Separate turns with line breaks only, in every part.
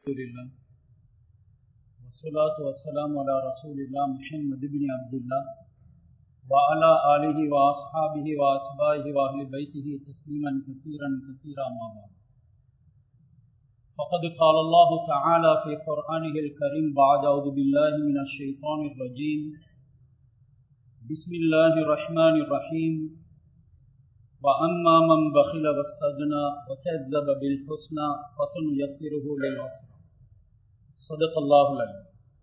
الحمد لله والصلاة والسلام على رسول الله محمد بن عبد الله وعلى آله وأصحابه وأتباعه وأهل بيته تسليما كثيرا كثيرا ما بعد فقد قال الله تعالى في قرآنه الكريم بعد أعوذ بالله من الشيطان الرجيم بسم الله الرحمن الرحيم وأما من بخل واستغنى وكذب بالحسنى فسنيسره للعسرى صدق الله العليم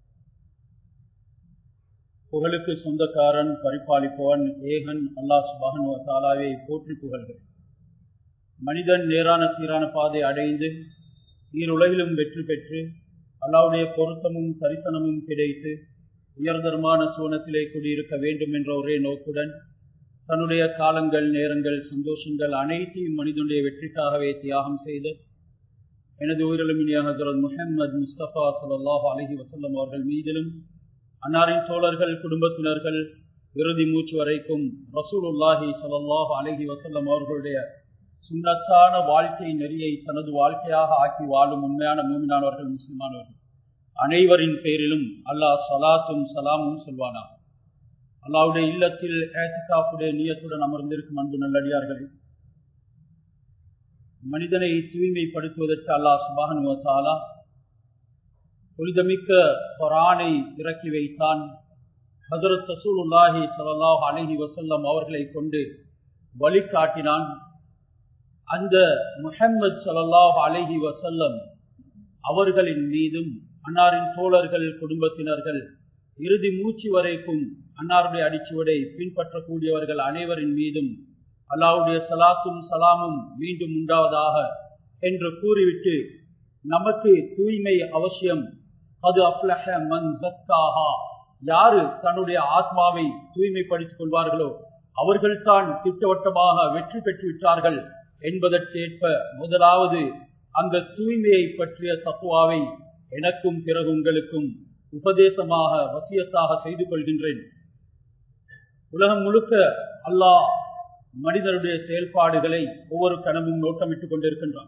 புகழுக்கு சொந்தக்காரன் பரிபாலிப்பவன் ஏகன் அல்லாஹ் சுபானு தாலாவை போற்றி புகழ்கிறேன் மனிதன் நேரான சீரான பாதை அடைந்து ஈருலகிலும் வெற்றி பெற்று அல்லாவுடைய பொருத்தமும் தரிசனமும் கிடைத்து உயர்தரமான சூனத்திலே குடியிருக்க வேண்டும் என்ற ஒரே நோக்குடன் தன்னுடைய காலங்கள் நேரங்கள் சந்தோஷங்கள் அனைத்தையும் மனிதனுடைய வெற்றிக்காகவே தியாகம் செய்து எனது உயிரிழமினிய ஹசரத் முஹம்மது முஸ்தபா சல்லாஹ் அலஹி வசல்லம் அவர்கள் மீதிலும் அன்னாரின் தோழர்கள் குடும்பத்தினர்கள் இறுதி மூச்சு வரைக்கும் ரசூலுல்லாஹி சல்லாஹ் அலஹி வசல்லம் அவர்களுடைய சுண்ணத்தான வாழ்க்கை நெறியை தனது வாழ்க்கையாக ஆக்கி வாழும் உண்மையான மூமினானவர்கள் முஸ்லிமானவர்கள் அனைவரின் பேரிலும் அல்லாஹ் சலாத்தும் சலாமும் சொல்வானா அல்லாவுடைய இல்லத்தில் ஏத்திகாப்புடைய நீயத்துடன் அமர்ந்திருக்கும் அன்பு நல்லடியார்களே மனிதனை தூய்மைப்படுத்துவதற்கு அல்லாஹ் சுபானுவத்தாலா புனிதமிக்க கொரானை இறக்கி வைத்தான் ஹசரத் ரசூலுல்லாஹி சல்லாஹ் அலஹி வசல்லம் அவர்களை கொண்டு வழிகாட்டினான் அந்த முஹம்மது சல்லாஹ் அலஹி வசல்லம் அவர்களின் மீதும் அன்னாரின் தோழர்கள் குடும்பத்தினர்கள் இறுதி மூச்சு வரைக்கும் அன்னாருடைய அடிச்சுவடை பின்பற்றக்கூடியவர்கள் அனைவரின் மீதும் அல்லாவுடைய சலாத்தும் சலாமும் மீண்டும் உண்டாவதாக என்று கூறிவிட்டு நமக்கு தூய்மை அவசியம் அது அப்லஹ மன் தக்காஹா யாரு தன்னுடைய ஆத்மாவை தூய்மைப்படுத்திக் கொள்வார்களோ அவர்கள்தான் திட்டவட்டமாக வெற்றி பெற்று விட்டார்கள் என்பதற்கேற்ப முதலாவது அந்த தூய்மையை பற்றிய தத்துவாவை எனக்கும் பிறகு உங்களுக்கும் உபதேசமாக வசியத்தாக செய்து கொள்கின்றேன் உலகம் முழுக்க அல்லாஹ் மனிதனுடைய செயல்பாடுகளை ஒவ்வொரு கணமும் நோட்டமிட்டுக் கொண்டிருக்கின்றான்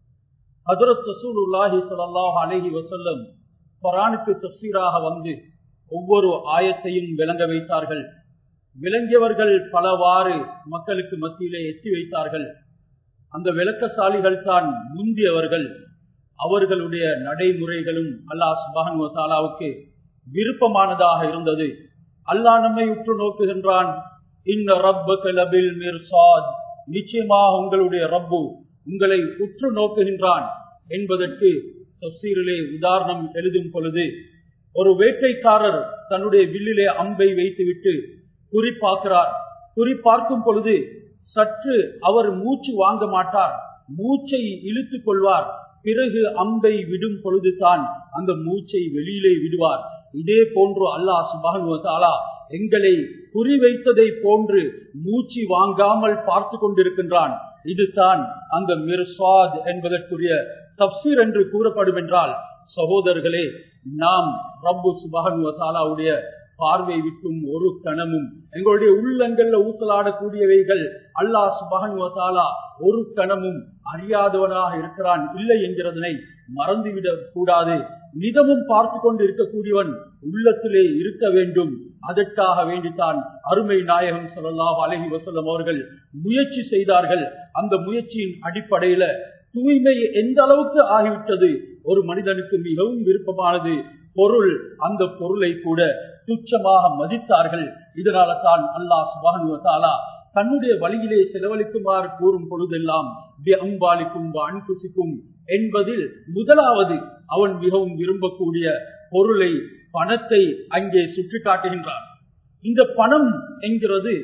ஹசரத் ரசூல் உல்லாஹி சல்லாஹ் அலஹி வசல்லம் பரானுக்கு தப்சீராக வந்து ஒவ்வொரு ஆயத்தையும் விளங்க வைத்தார்கள் விளங்கியவர்கள் பலவாறு மக்களுக்கு மத்தியிலே எத்தி வைத்தார்கள் அந்த விளக்கசாலிகள் தான் முந்தியவர்கள் அவர்களுடைய நடைமுறைகளும் அல்லாஹ் சுபான் தாலாவுக்கு விருப்பமானதாக இருந்தது அல்லாஹ் நம்மை உற்று நோக்குகின்றான் இந்த ரப்பில் மிர்சாத் நிச்சயமாக உங்களுடைய ரப்பு உங்களை உற்று நோக்குகின்றான் என்பதற்கு தப்சீரிலே உதாரணம் எழுதும் பொழுது ஒரு வேட்டைக்காரர் தன்னுடைய வில்லிலே அம்பை வைத்துவிட்டு குறி பார்க்கிறார் குறி பார்க்கும் பொழுது சற்று அவர் மூச்சு வாங்க மாட்டார் மூச்சை இழுத்துக் கொள்வார் பிறகு அம்பை விடும் பொழுதுதான் அந்த மூச்சை வெளியிலே விடுவார் இதே போன்று அல்லாஹ் சுபானுவத்தாலா எங்களை குறிவைத்ததை போன்று மூச்சு வாங்காமல் பார்த்து கொண்டிருக்கின்றான் இதுதான் அந்த மிர்ஸ்வாத் என்பதற்குரிய தப்சீர் என்று கூறப்படும் என்றால் சகோதரர்களே நாம் ரப்பு சுபானுவத்தாலாவுடைய பார்வை விட்டும் ஒரு கணமும் எங்களுடைய உள்ளங்கள்ல ஊசலாடக்கூடியவைகள் அல்லாஹ் சுபானுவத்தாலா ஒரு கணமும் அறியாதவனாக இருக்கிறான் இல்லை என்கிறதனை மறந்துவிடக் கூடாது நிதமும் பார்த்து கொண்டு இருக்கக்கூடியவன் உள்ளத்திலே இருக்க வேண்டும் அதற்காக வேண்டித்தான் அருமை நாயகம் சொல்லலாம் அலஹி வசல்லம் அவர்கள் முயற்சி செய்தார்கள் அந்த முயற்சியின் அடிப்படையில தூய்மை எந்த அளவுக்கு ஆகிவிட்டது ஒரு மனிதனுக்கு மிகவும் விருப்பமானது பொருள் அந்த பொருளை கூட துச்சமாக மதித்தார்கள் இதனால தான் அல்லாஹ் சுபானுவத்தாலா தன்னுடைய வழியிலே செலவழிக்குமாறு கூறும் பொழுதெல்லாம் அம்பாலிக்கும் அன்புசிக்கும் என்பதில் முதலாவது அவன் மிகவும் விரும்பக்கூடிய பொருளை பணத்தை அங்கே சுற்றி காட்டுகின்றான் இந்த பணம் என்கிறது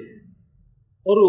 ஒரு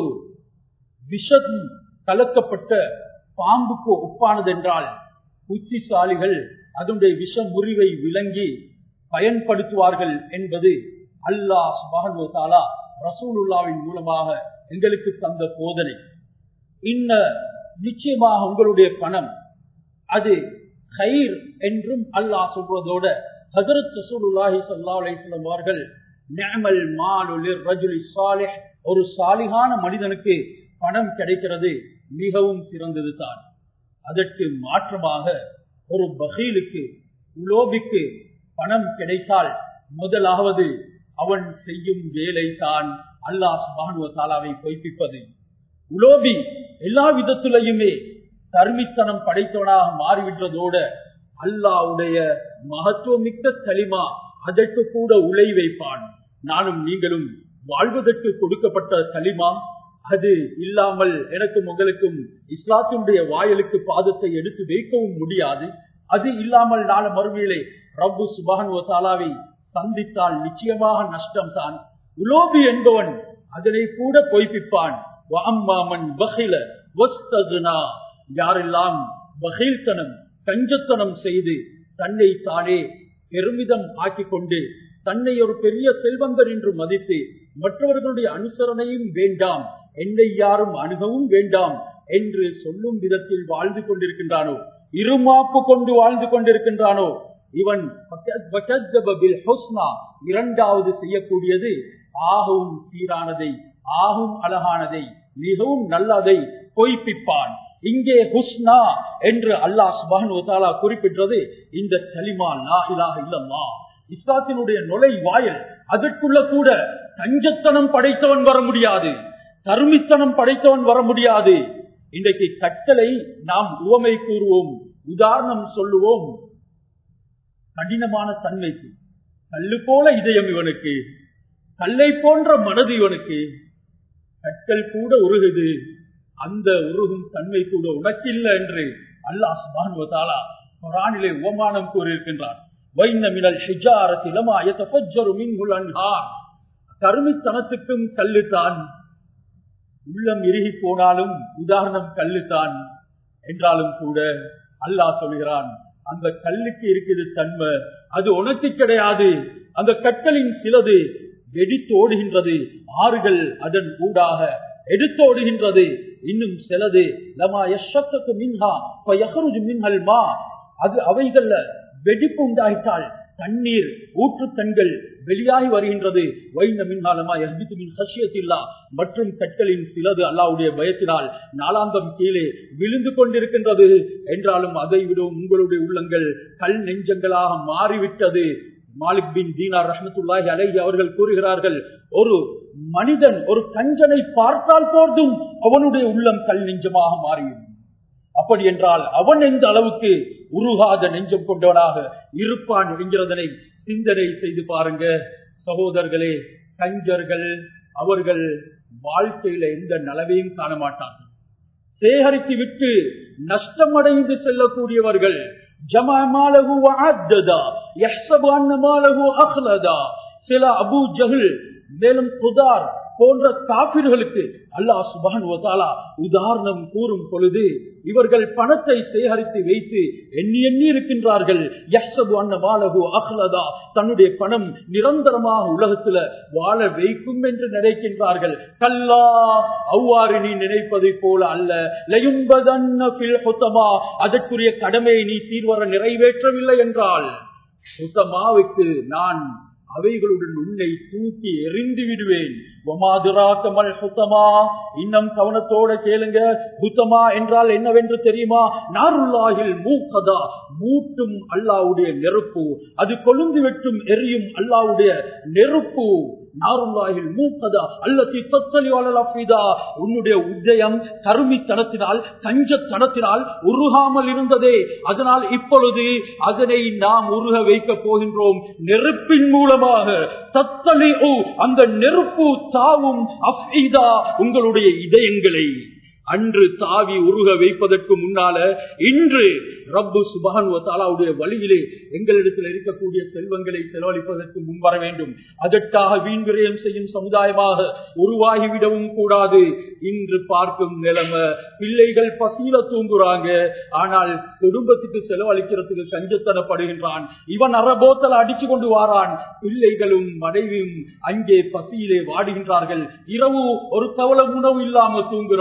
விஷம் கலக்கப்பட்ட பாம்புக்கு ஒப்பானது என்றால் புத்திசாலிகள் அதனுடைய விஷ முறிவை விளங்கி பயன்படுத்துவார்கள் என்பது அல்லாஹ் சுபானுவத்தாலா ரசூலுல்லாவின் மூலமாக எங்களுக்கு தந்த போதனை இன்ன நிச்சயமாக உங்களுடைய பணம் அது கயிர் என்றும் அல்லாஹ் சொல்றதோட ஹசரத் ரசூலுல்லாஹி சல்லா அலிஸ்லாம் அவர்கள் நிஅமல் மாலுலிர் ரஜுலி சாலிஹ் ஒரு சாலிகான மனிதனுக்கு பணம் கிடைக்கிறது மிகவும் சிறந்தது தான் அதற்கு மாற்றமாக ஒரு பகீலுக்கு உலோபிக்கு பணம் கிடைத்தால் முதலாவது அவன் செய்யும் வேலை தான் அல்லாஹ் சுபானுவ தாலாவை பொய்ப்பிப்பது உலோபி எல்லா விதத்திலையுமே தர்மித்தனம் படைத்தவனாக மாறிவிட்டதோட அல்லாவுடைய மகத்துவமிக்க களிமா அதற்கு கூட உலை வைப்பான் நானும் நீங்களும் வாழ்வதற்கு கொடுக்கப்பட்ட களிமா அது இல்லாமல் எனக்கும் உங்களுக்கும் இஸ்லாத்தினுடைய வாயலுக்கு பாதத்தை எடுத்து வைக்கவும் முடியாது அது இல்லாமல் நாள மறுமையிலே ரப்பு சுபான் தாலாவை சந்தித்தால் நிச்சயமாக நஷ்டம் தான் உலோபி என்பவன் அதனை கூட பொய்ப்பிப்பான் யாரெல்லாம் பகீல்தனம் கஞ்சத்தனம் செய்து தன்னை தானே பெருமிதம் ஆக்கிக் கொண்டு தன்னை ஒரு பெரிய செல்வந்தர் என்று மதித்து மற்றவர்களுடைய அனுசரணையும் வேண்டாம் என்னை யாரும் அணுகவும் வேண்டாம் என்று சொல்லும் விதத்தில் வாழ்ந்து கொண்டிருக்கின்றானோ இருமாப்பு கொண்டு வாழ்ந்து கொண்டிருக்கின்றானோ இவன் இரண்டாவது செய்யக்கூடியது ஆகவும் சீரானதை ஆகும் அழகானதை மிகவும் நல்லதை பொய்ப்பிப்பான் இங்கே ஹுஸ்னா என்று அல்லாஹ் சுபானு குறிப்பிட்டது இந்த களிமா லா இலாக இல்லம்மா இஸ்லாத்தினுடைய நுழை வாயல் அதற்குள்ள கூட கஞ்சத்தனம் படைத்தவன் வர முடியாது கருமித்தனம் படைத்தவன் வர முடியாது இன்றைக்கு கட்டளை நாம் உவமை கூறுவோம் உதாரணம் சொல்லுவோம் கடினமான தன்மைக்கு கல்லு போல இதயம் இவனுக்கு கல்லை போன்ற மனது இவனுக்கு கற்கள் கூட உருகுது அந்த உருகும் தன்மை கூட உனக்கில்லை என்று அல்லாஹ் சுபானுவதாலா குரானிலே உவமானம் கூறியிருக்கின்றான் கருமித்தனத்துக்கும் கல்லுத்தான் உள்ளம் இறுகி போனாலும் உதாரணம் கல்லுத்தான் என்றாலும் கூட அல்லாஹ் சொல்கிறான் அந்த கல்லுக்கு இருக்குது தன்மை அது உனக்கு கிடையாது அந்த கற்களின் சிலது வெடித்தோடுகின்றது ஆறுகள் அதன் ஊடாக எடுத்தோடுகின்றது இன்னும் சிலது லமா யஷத்துக்கு மின்ஹா மின்ஹல் மா அது அவைகள்ல வெடிப்பு உண்டாயிட்டால் தண்ணீர் ஊற்று கண்கள் வெளியாகி வருகின்றது வைந்த மின்காலமா எஹ்பித்து மின் சசியத்தில்லா மற்றும் கற்களின் சிலது அல்லாவுடைய பயத்தினால் நாளாந்தம் கீழே விழுந்து கொண்டிருக்கின்றது என்றாலும் அதை விடவும் உங்களுடைய உள்ளங்கள் கல் நெஞ்சங்களாக மாறிவிட்டது மாலிக் பின் தீனார் ரஹமத்துல்லாஹி அலைஹி அவர்கள் கூறுகிறார்கள் ஒரு மனிதன் ஒரு கஞ்சனை பார்த்தால் போதும் அவனுடைய உள்ளம் கல் நெஞ்சமாக மாறியும் அப்படி என்றால் அவன் எந்த அளவுக்கு உருகாத நெஞ்சம் கொண்டவனாக இருப்பான் என்கிறதனை சிந்தனை செய்து பாருங்க சகோதரர்களே கஞ்சர்கள் அவர்கள் வாழ்க்கையில எந்த நலவையும் காண மாட்டார்கள் சேகரித்து விட்டு நஷ்டமடைந்து செல்லக்கூடியவர்கள் ஜமாலகு சில அபு ஜஹில் மேலும் புதார் போன்ற காப்பீர்களுக்கு அல்லாஹ் சுபான் உதாரணம் கூறும் பொழுது இவர்கள் பணத்தை சேகரித்து வைத்து எண்ணி எண்ணி இருக்கின்றார்கள் யசபு அன்னமாலகு அஹ்லதா தன்னுடைய பணம் நிரந்தரமாக உலகத்துல வாழ வைக்கும் என்று நினைக்கின்றார்கள் கல்லா அவ்வாறு நீ நினைப்பதை போல அல்ல லயும்பதன்மா அதற்குரிய கடமையை நீ சீர்வர நிறைவேற்றவில்லை என்றால் சுத்தமாவுக்கு நான் அவைகளுடன் உன்னை தூக்கி எறிந்து விடுவேன் இன்னும் கவனத்தோட கேளுங்க புத்தமா என்றால் என்னவென்று தெரியுமா நாருல்லாகில் மூக்கதா மூட்டும் அல்லாவுடைய நெருப்பு அது கொழுந்து வெட்டும் எரியும் அல்லாவுடைய நெருப்பு நாருல்லாகில் மூக்கதா அல்லத்தி தொத்தலி வளலப்பிதா உன்னுடைய உதயம் கருமித்தனத்தினால் கஞ்சத்தனத்தினால் உருகாமல் இருந்ததே அதனால் இப்பொழுது அதனை நாம் உருக வைக்க போகின்றோம் நெருப்பின் மூலமாக தத்தலி அந்த நெருப்பு தாவும் அஃபீதா உங்களுடைய இதயங்களை அன்று தாவி உருக வைப்பதற்கு முன்னால இன்று ரப்பு சுபானுவத்தாலாவுடைய வழியிலே எங்களிடத்தில் இருக்கக்கூடிய செல்வங்களை செலவழிப்பதற்கு முன்வர வேண்டும் அதற்காக வீண் விரயம் செய்யும் சமுதாயமாக உருவாகிவிடவும் கூடாது இன்று பார்க்கும் நிலைமை பிள்ளைகள் பசியில தூங்குறாங்க ஆனால் குடும்பத்துக்கு செலவழிக்கிறதுக்கு கஞ்சத்தனப்படுகின்றான் இவன் அறபோத்தல அடிச்சு கொண்டு வாரான் பிள்ளைகளும் மனைவியும் அங்கே பசியிலே வாடுகின்றார்கள் இரவு ஒரு கவலை உணவு இல்லாமல் தூங்குகிறார்கள்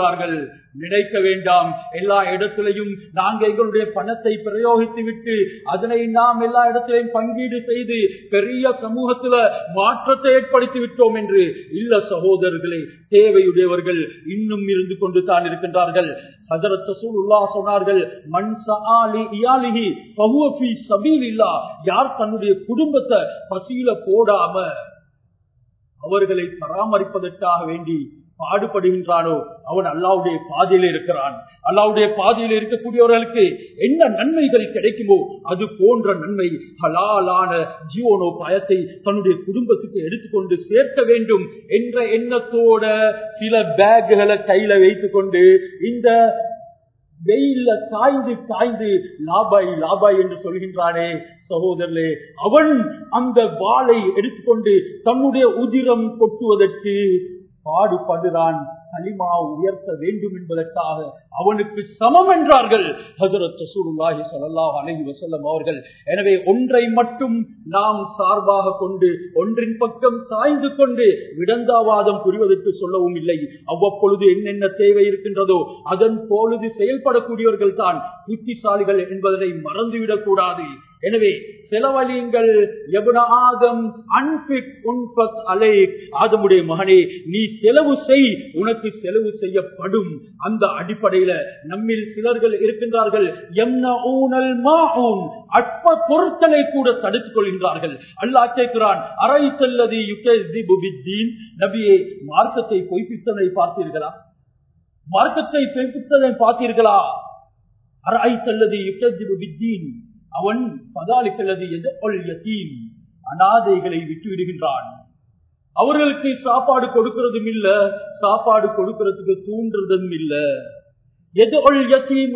நினைக்க வேண்டாம் எல்லா இடத்திலையும் நாங்கள் எங்களுடைய பணத்தை பிரயோகித்து விட்டு அதனை நாம் எல்லா இடத்திலையும் பங்கீடு செய்து பெரிய சமூகத்துல மாற்றத்தை ஏற்படுத்தி விட்டோம் என்று இல்ல சகோதரர்களே தேவையுடையவர்கள் இன்னும் இருந்து கொண்டு தான் இருக்கின்றார்கள் ஹதரத் ரசூலுல்லாஹ் சொன்னார்கள் மன் சஆலி இயாலிஹி ஃபஹுவ ஃபீ சபீலில்லாஹ் யார் தன்னுடைய குடும்பத்தை பசியில போடாம அவர்களை பராமரிப்பதற்காக வேண்டி பாடுபடுகின்றானோ அவன் அல்லாவுடைய பாதையில இருக்கிறான் அல்லாவுடைய பாதையில இருக்கக்கூடியவர்களுக்கு என்ன நன்மைகள் கிடைக்குமோ அது போன்ற நன்மை ஹலாலான ஜீவனோ பயத்தை தன்னுடைய குடும்பத்துக்கு எடுத்துக்கொண்டு சேர்க்க வேண்டும் என்ற எண்ணத்தோட சில பேக்குகளை கையில வைத்துக் கொண்டு இந்த வெயில்ல காய்ந்து காய்ந்து லாபாய் லாபாய் என்று சொல்கின்றானே சகோதரர்களே அவன் அந்த வாளை எடுத்துக்கொண்டு தன்னுடைய உதிரம் கொட்டுவதற்கு பாடுபடுகிறான் கலிமா உயர்த்த வேண்டும் என்பதற்காக அவனுக்கு சமம் என்றார்கள் ஹசரத் ரசூலுல்லாஹி ஸல்லல்லாஹு அலைஹி வஸல்லம் அவர்கள் எனவே ஒன்றை மட்டும் நாம் சார்பாக கொண்டு ஒன்றின் பக்கம் சாய்ந்து கொண்டு விடந்தாவாதம் புரிவதற்கு சொல்லவும் இல்லை அவ்வப்பொழுது என்னென்ன தேவை இருக்கின்றதோ அதன் பொழுது செயல்படக்கூடியவர்கள் தான் புத்திசாலிகள் என்பதனை மறந்துவிடக் கூடாது எனவே செலவழியுங்கள் ஆதம் அலை ஆதமுடைய மகனே நீ செலவு செய் உனக்கு செலவு செய்யப்படும் அந்த அடிப்படையில நம்மில் சிலர்கள் இருக்கின்றார்கள் அற்ப பொருட்களை கூட தடுத்துக் கொள்கின்றார்கள் அல்லாஹ் கேட்கிறான் அரை செல்லதி நபியே மார்க்கத்தை பொய்ப்பித்ததை பார்த்தீர்களா மார்க்கத்தை பொய்ப்பித்ததை பார்த்தீர்களா அரை செல்லதி யுத்தீன் அவன் பதாலிக்கிறது எதிர்கொள்யத்தீன் அனாதைகளை விட்டு விடுகின்றான் அவர்களுக்கு சாப்பாடு கொடுக்கிறதும் இல்ல சாப்பாடு கொடுக்கிறதுக்கு தூண்டுறதும் இல்ல எது ஒள் யத்தீம்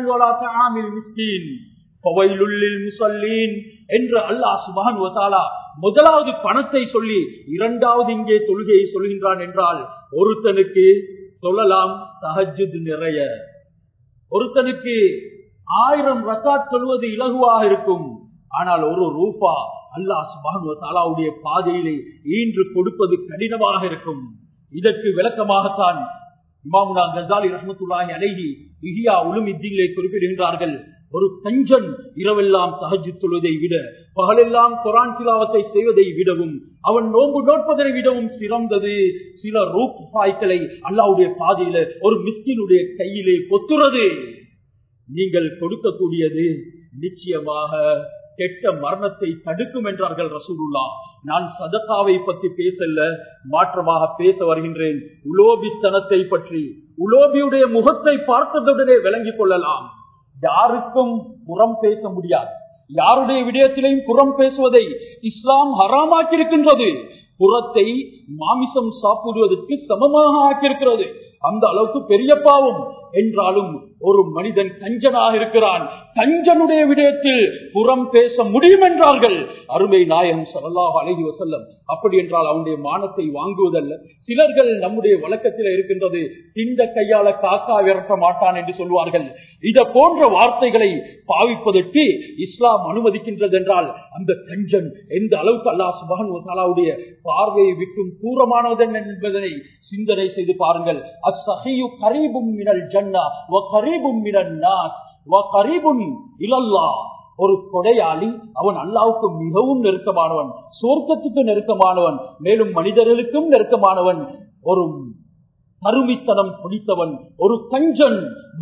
என்று அல்லாஹ் சுபான் முதலாவது பணத்தை சொல்லி இரண்டாவது இங்கே தொழுகையை சொல்கின்றான் என்றால் ஒருத்தனுக்கு சொல்லலாம் தஹஜுத் நிறைய ஒருத்தனுக்கு ஆயிரம் ரக்காத் சொல்வது இலகுவாக இருக்கும் ஆனால் ஒரு ரூபா அல்லாஹ் சுபானு தாலாவுடைய பாதையிலே ஈன்று கொடுப்பது கடினமாக இருக்கும் இதற்கு விளக்கமாகத்தான் இமாமுனா கசாலி ரஹமத்துல்லாஹி அலைஹி இஹியா உலுமித்தீங்களை குறிப்பிடுகின்றார்கள் ஒரு கஞ்சன் இரவெல்லாம் தகஜு தொழுவதை விட பகலெல்லாம் குரான் சிலாவத்தை செய்வதை விடவும் அவன் நோன்பு நோட்பதை விடவும் சிறந்தது சில ரூபாய்களை அல்லாவுடைய பாதையில ஒரு மிஸ்கினுடைய கையிலே பொத்துறது நீங்கள் கொடுக்கக்கூடியது நிச்சயமாக கெட்ட மரணத்தை தடுக்கும் என்றார்கள் ரசூலுல்லா நான் சதக்காவை பற்றி பேசல மாற்றமாக பேச வருகின்றேன் உலோபித்தனத்தை பற்றி உலோபியுடைய முகத்தை பார்த்ததுடனே விளங்கிக் கொள்ளலாம் யாருக்கும் புறம் பேச முடியாது யாருடைய விடயத்திலையும் புறம் பேசுவதை இஸ்லாம் ஹராமாக்கி இருக்கின்றது புறத்தை மாமிசம் சாப்பிடுவதற்கு சமமாக ஆக்கியிருக்கிறது அந்த அளவுக்கு பெரிய பாவம் என்றாலும் ஒரு மனிதன் கஞ்சனாக இருக்கிறான் கஞ்சனுடைய விடயத்தில் புறம் பேச முடியும் என்றார்கள் அருமை நாயகம் சல்லாஹ் அழகி வசல்லம் அப்படி என்றால் அவனுடைய மானத்தை வாங்குவதல்ல சிலர்கள் நம்முடைய வழக்கத்தில் இருக்கின்றது இந்த கையால காக்கா விரட்ட மாட்டான் என்று சொல்வார்கள் இத போன்ற வார்த்தைகளை பாவிப்பதற்கு இஸ்லாம் அனுமதிக்கின்றது என்றால் அந்த கஞ்சன் எந்த அளவுக்கு அல்லாஹ் சுபான் தாலாவுடைய பார்வையை விட்டும் தூரமானதன் என்பதனை சிந்தனை செய்து பாருங்கள் அஸ்ஸஹியு கரீபும் மினல் ஜன்னா வ கரீபும் மினன் நாஸ் வ கரீபும் இலல்லாஹ் ஒரு கொடையாளி அவன் அல்லாவுக்கு மிகவும் நெருக்கமானவன் சொர்க்கத்துக்கு நெருக்கமானவன் மேலும் மனிதர்களுக்கும் நெருக்கமானவன் ஒரு கருமித்தனம் பிடித்தவன் ஒரு கஞ்சன்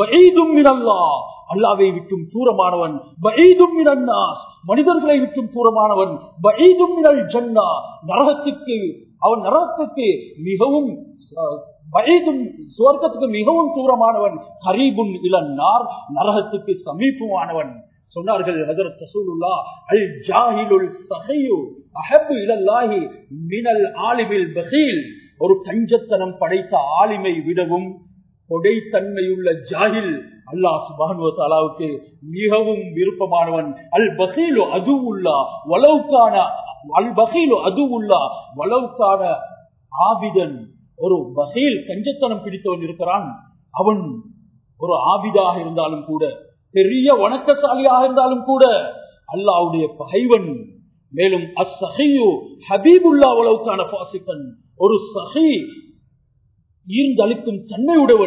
அல்லாவை விட்டும் தூரமானவன் மனிதர்களை விட்டும் தூரமானவன் ஜன்னா நரகத்துக்கு அவன் நரகத்துக்கு மிகவும் சுவர்க்கத்துக்கு மிகவும் தூரமானவன் ஹரீபுன் இளநார் நரகத்துக்கு சமீபமானவன் சொன்னார்கள் ஹஜரத் ரசூலுல்லா அல் ஜாஹிலுல் சஹையு அஹப்பு இலல்லாஹி மினல் ஆலிமில் பகீல் ஒரு கஞ்சத்தனம் படைத்த ஆலிமை விடவும் கொடைத்தன்மையுள்ள ஜாஹில் அல்லாஹ் சுபானுவத்தாலாவுக்கு மிகவும் விருப்பமானவன் அல் பகீலு அதுவுல்லா வலவுக்கான அல் பகீலு அதுவுல்லா வலவுக்கான ஆபிதன் ஒரு பகீல் கஞ்சத்தனம் பிடித்தவன் இருக்கிறான் அவன் ஒரு ஆபிதாக இருந்தாலும் கூட பெரிய வணக்கசாலியாக இருந்தாலும் கூட அல்லாவுடைய பகைவன் மேலும் அசஹியு ஹபீபுல்லா உலவுக்கான பாசிக்கன் ஒரு சஹி ஈர்ந்தளிக்கும் தன்மையுடையவன்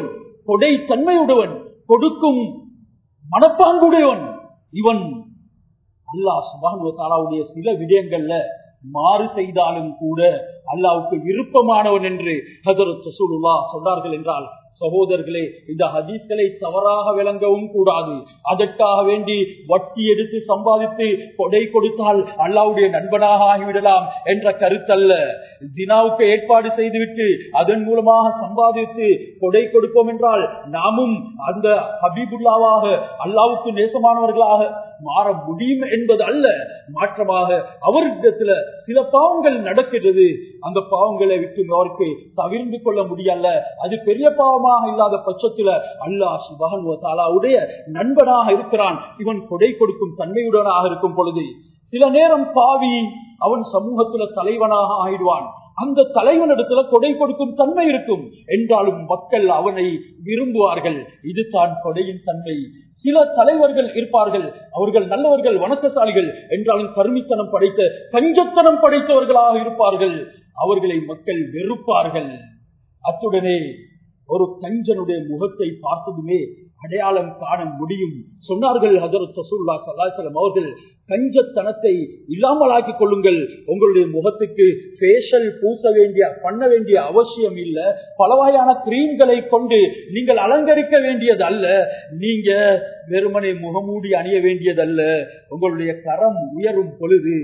கொடை தன்மையுடையவன் கொடுக்கும் மனப்பாங்குடையவன் இவன் அல்லாஹ் சுபானு தாலாவுடைய சில விடயங்கள்ல மாறு செய்தாலும் கூட அல்லாவுக்கு விருப்பமானவன் என்று ஹதரத் ரசூலுல்லா சொன்னார்கள் என்றால் சகோதரர்களே இந்த ஹதீஸ்களை தவறாக விளங்கவும் கூடாது அதற்காக வேண்டி வட்டி எடுத்து சம்பாதித்து கொடை கொடுத்தால் அல்லாவுடைய நண்பனாக ஆகிவிடலாம் என்ற கருத்தல்ல ஜினாவுக்கு ஏற்பாடு செய்துவிட்டு அதன் மூலமாக சம்பாதித்து கொடை கொடுப்போம் என்றால் நாமும் அந்த ஹபீபுல்லாவாக அல்லாவுக்கு நேசமானவர்களாக மாற முடியும் என்பது அல்ல மாற்றமாக அவரிடத்துல சில பாவங்கள் நடக்கிறது அந்த பாவங்களை விட்டு அவருக்கு தவிர்ந்து கொள்ள முடியல அது பெரிய பாவமாக இல்லாத பட்சத்துல அல்லாஹ் சுபகன் தாலாவுடைய நண்பனாக இருக்கிறான் இவன் கொடை கொடுக்கும் தன்மையுடனாக இருக்கும் பொழுது சில நேரம் பாவி அவன் சமூகத்துல தலைவனாக ஆயிடுவான் அந்த தலைவனிடத்துல கொடை கொடுக்கும் தன்மை இருக்கும் என்றாலும் மக்கள் அவனை விரும்புவார்கள் இது தான் கொடையின் தன்மை சில தலைவர்கள் இருப்பார்கள் அவர்கள் நல்லவர்கள் வணக்கசாலிகள் என்றாலும் கருமித்தனம் படைத்த கஞ்சத்தனம் படைத்தவர்களாக இருப்பார்கள் அவர்களை மக்கள் வெறுப்பார்கள் அத்துடனே ஒரு கஞ்சனுடைய முகத்தை பார்த்ததுமே அடையாளம் காண முடியும் சொன்னார்கள் ஹசரத் ரசூல்லா சல்லாசலம் அவர்கள் கஞ்சத்தனத்தை இல்லாமல் ஆக்கிக் கொள்ளுங்கள் உங்களுடைய முகத்துக்கு ஃபேஷியல் பூச வேண்டிய பண்ண வேண்டிய அவசியம் இல்ல பல வகையான கிரீம்களை கொண்டு நீங்கள் அலங்கரிக்க வேண்டியது அல்ல நீங்க வெறுமனை முகமூடி அணிய வேண்டியதல்ல உங்களுடைய கரம் உயரும் பொழுது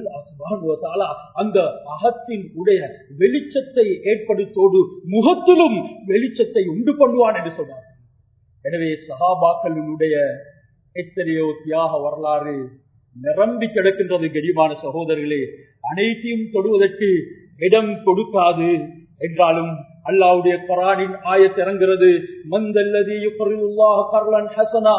அல்லா அந்த அகத்தின் உடைய வெளிச்சத்தை ஏற்படுத்தோடு முகத்திலும் வெளிச்சத்தை உண்டு பண்ணுவான் என்று சொன்னார் எனவே சகாபாக்களினுடைய எத்தனையோ தியாக வரலாறு நிரம்பி கிடக்கின்றது கெடிமான சகோதரர்களே அனைத்தையும் தொடுவதற்கு இடம் கொடுக்காது என்றாலும் அல்லாவுடைய கரானின் ஆயத்திறங்கிறது மந்தல்லதி கர்லன் ஹசனா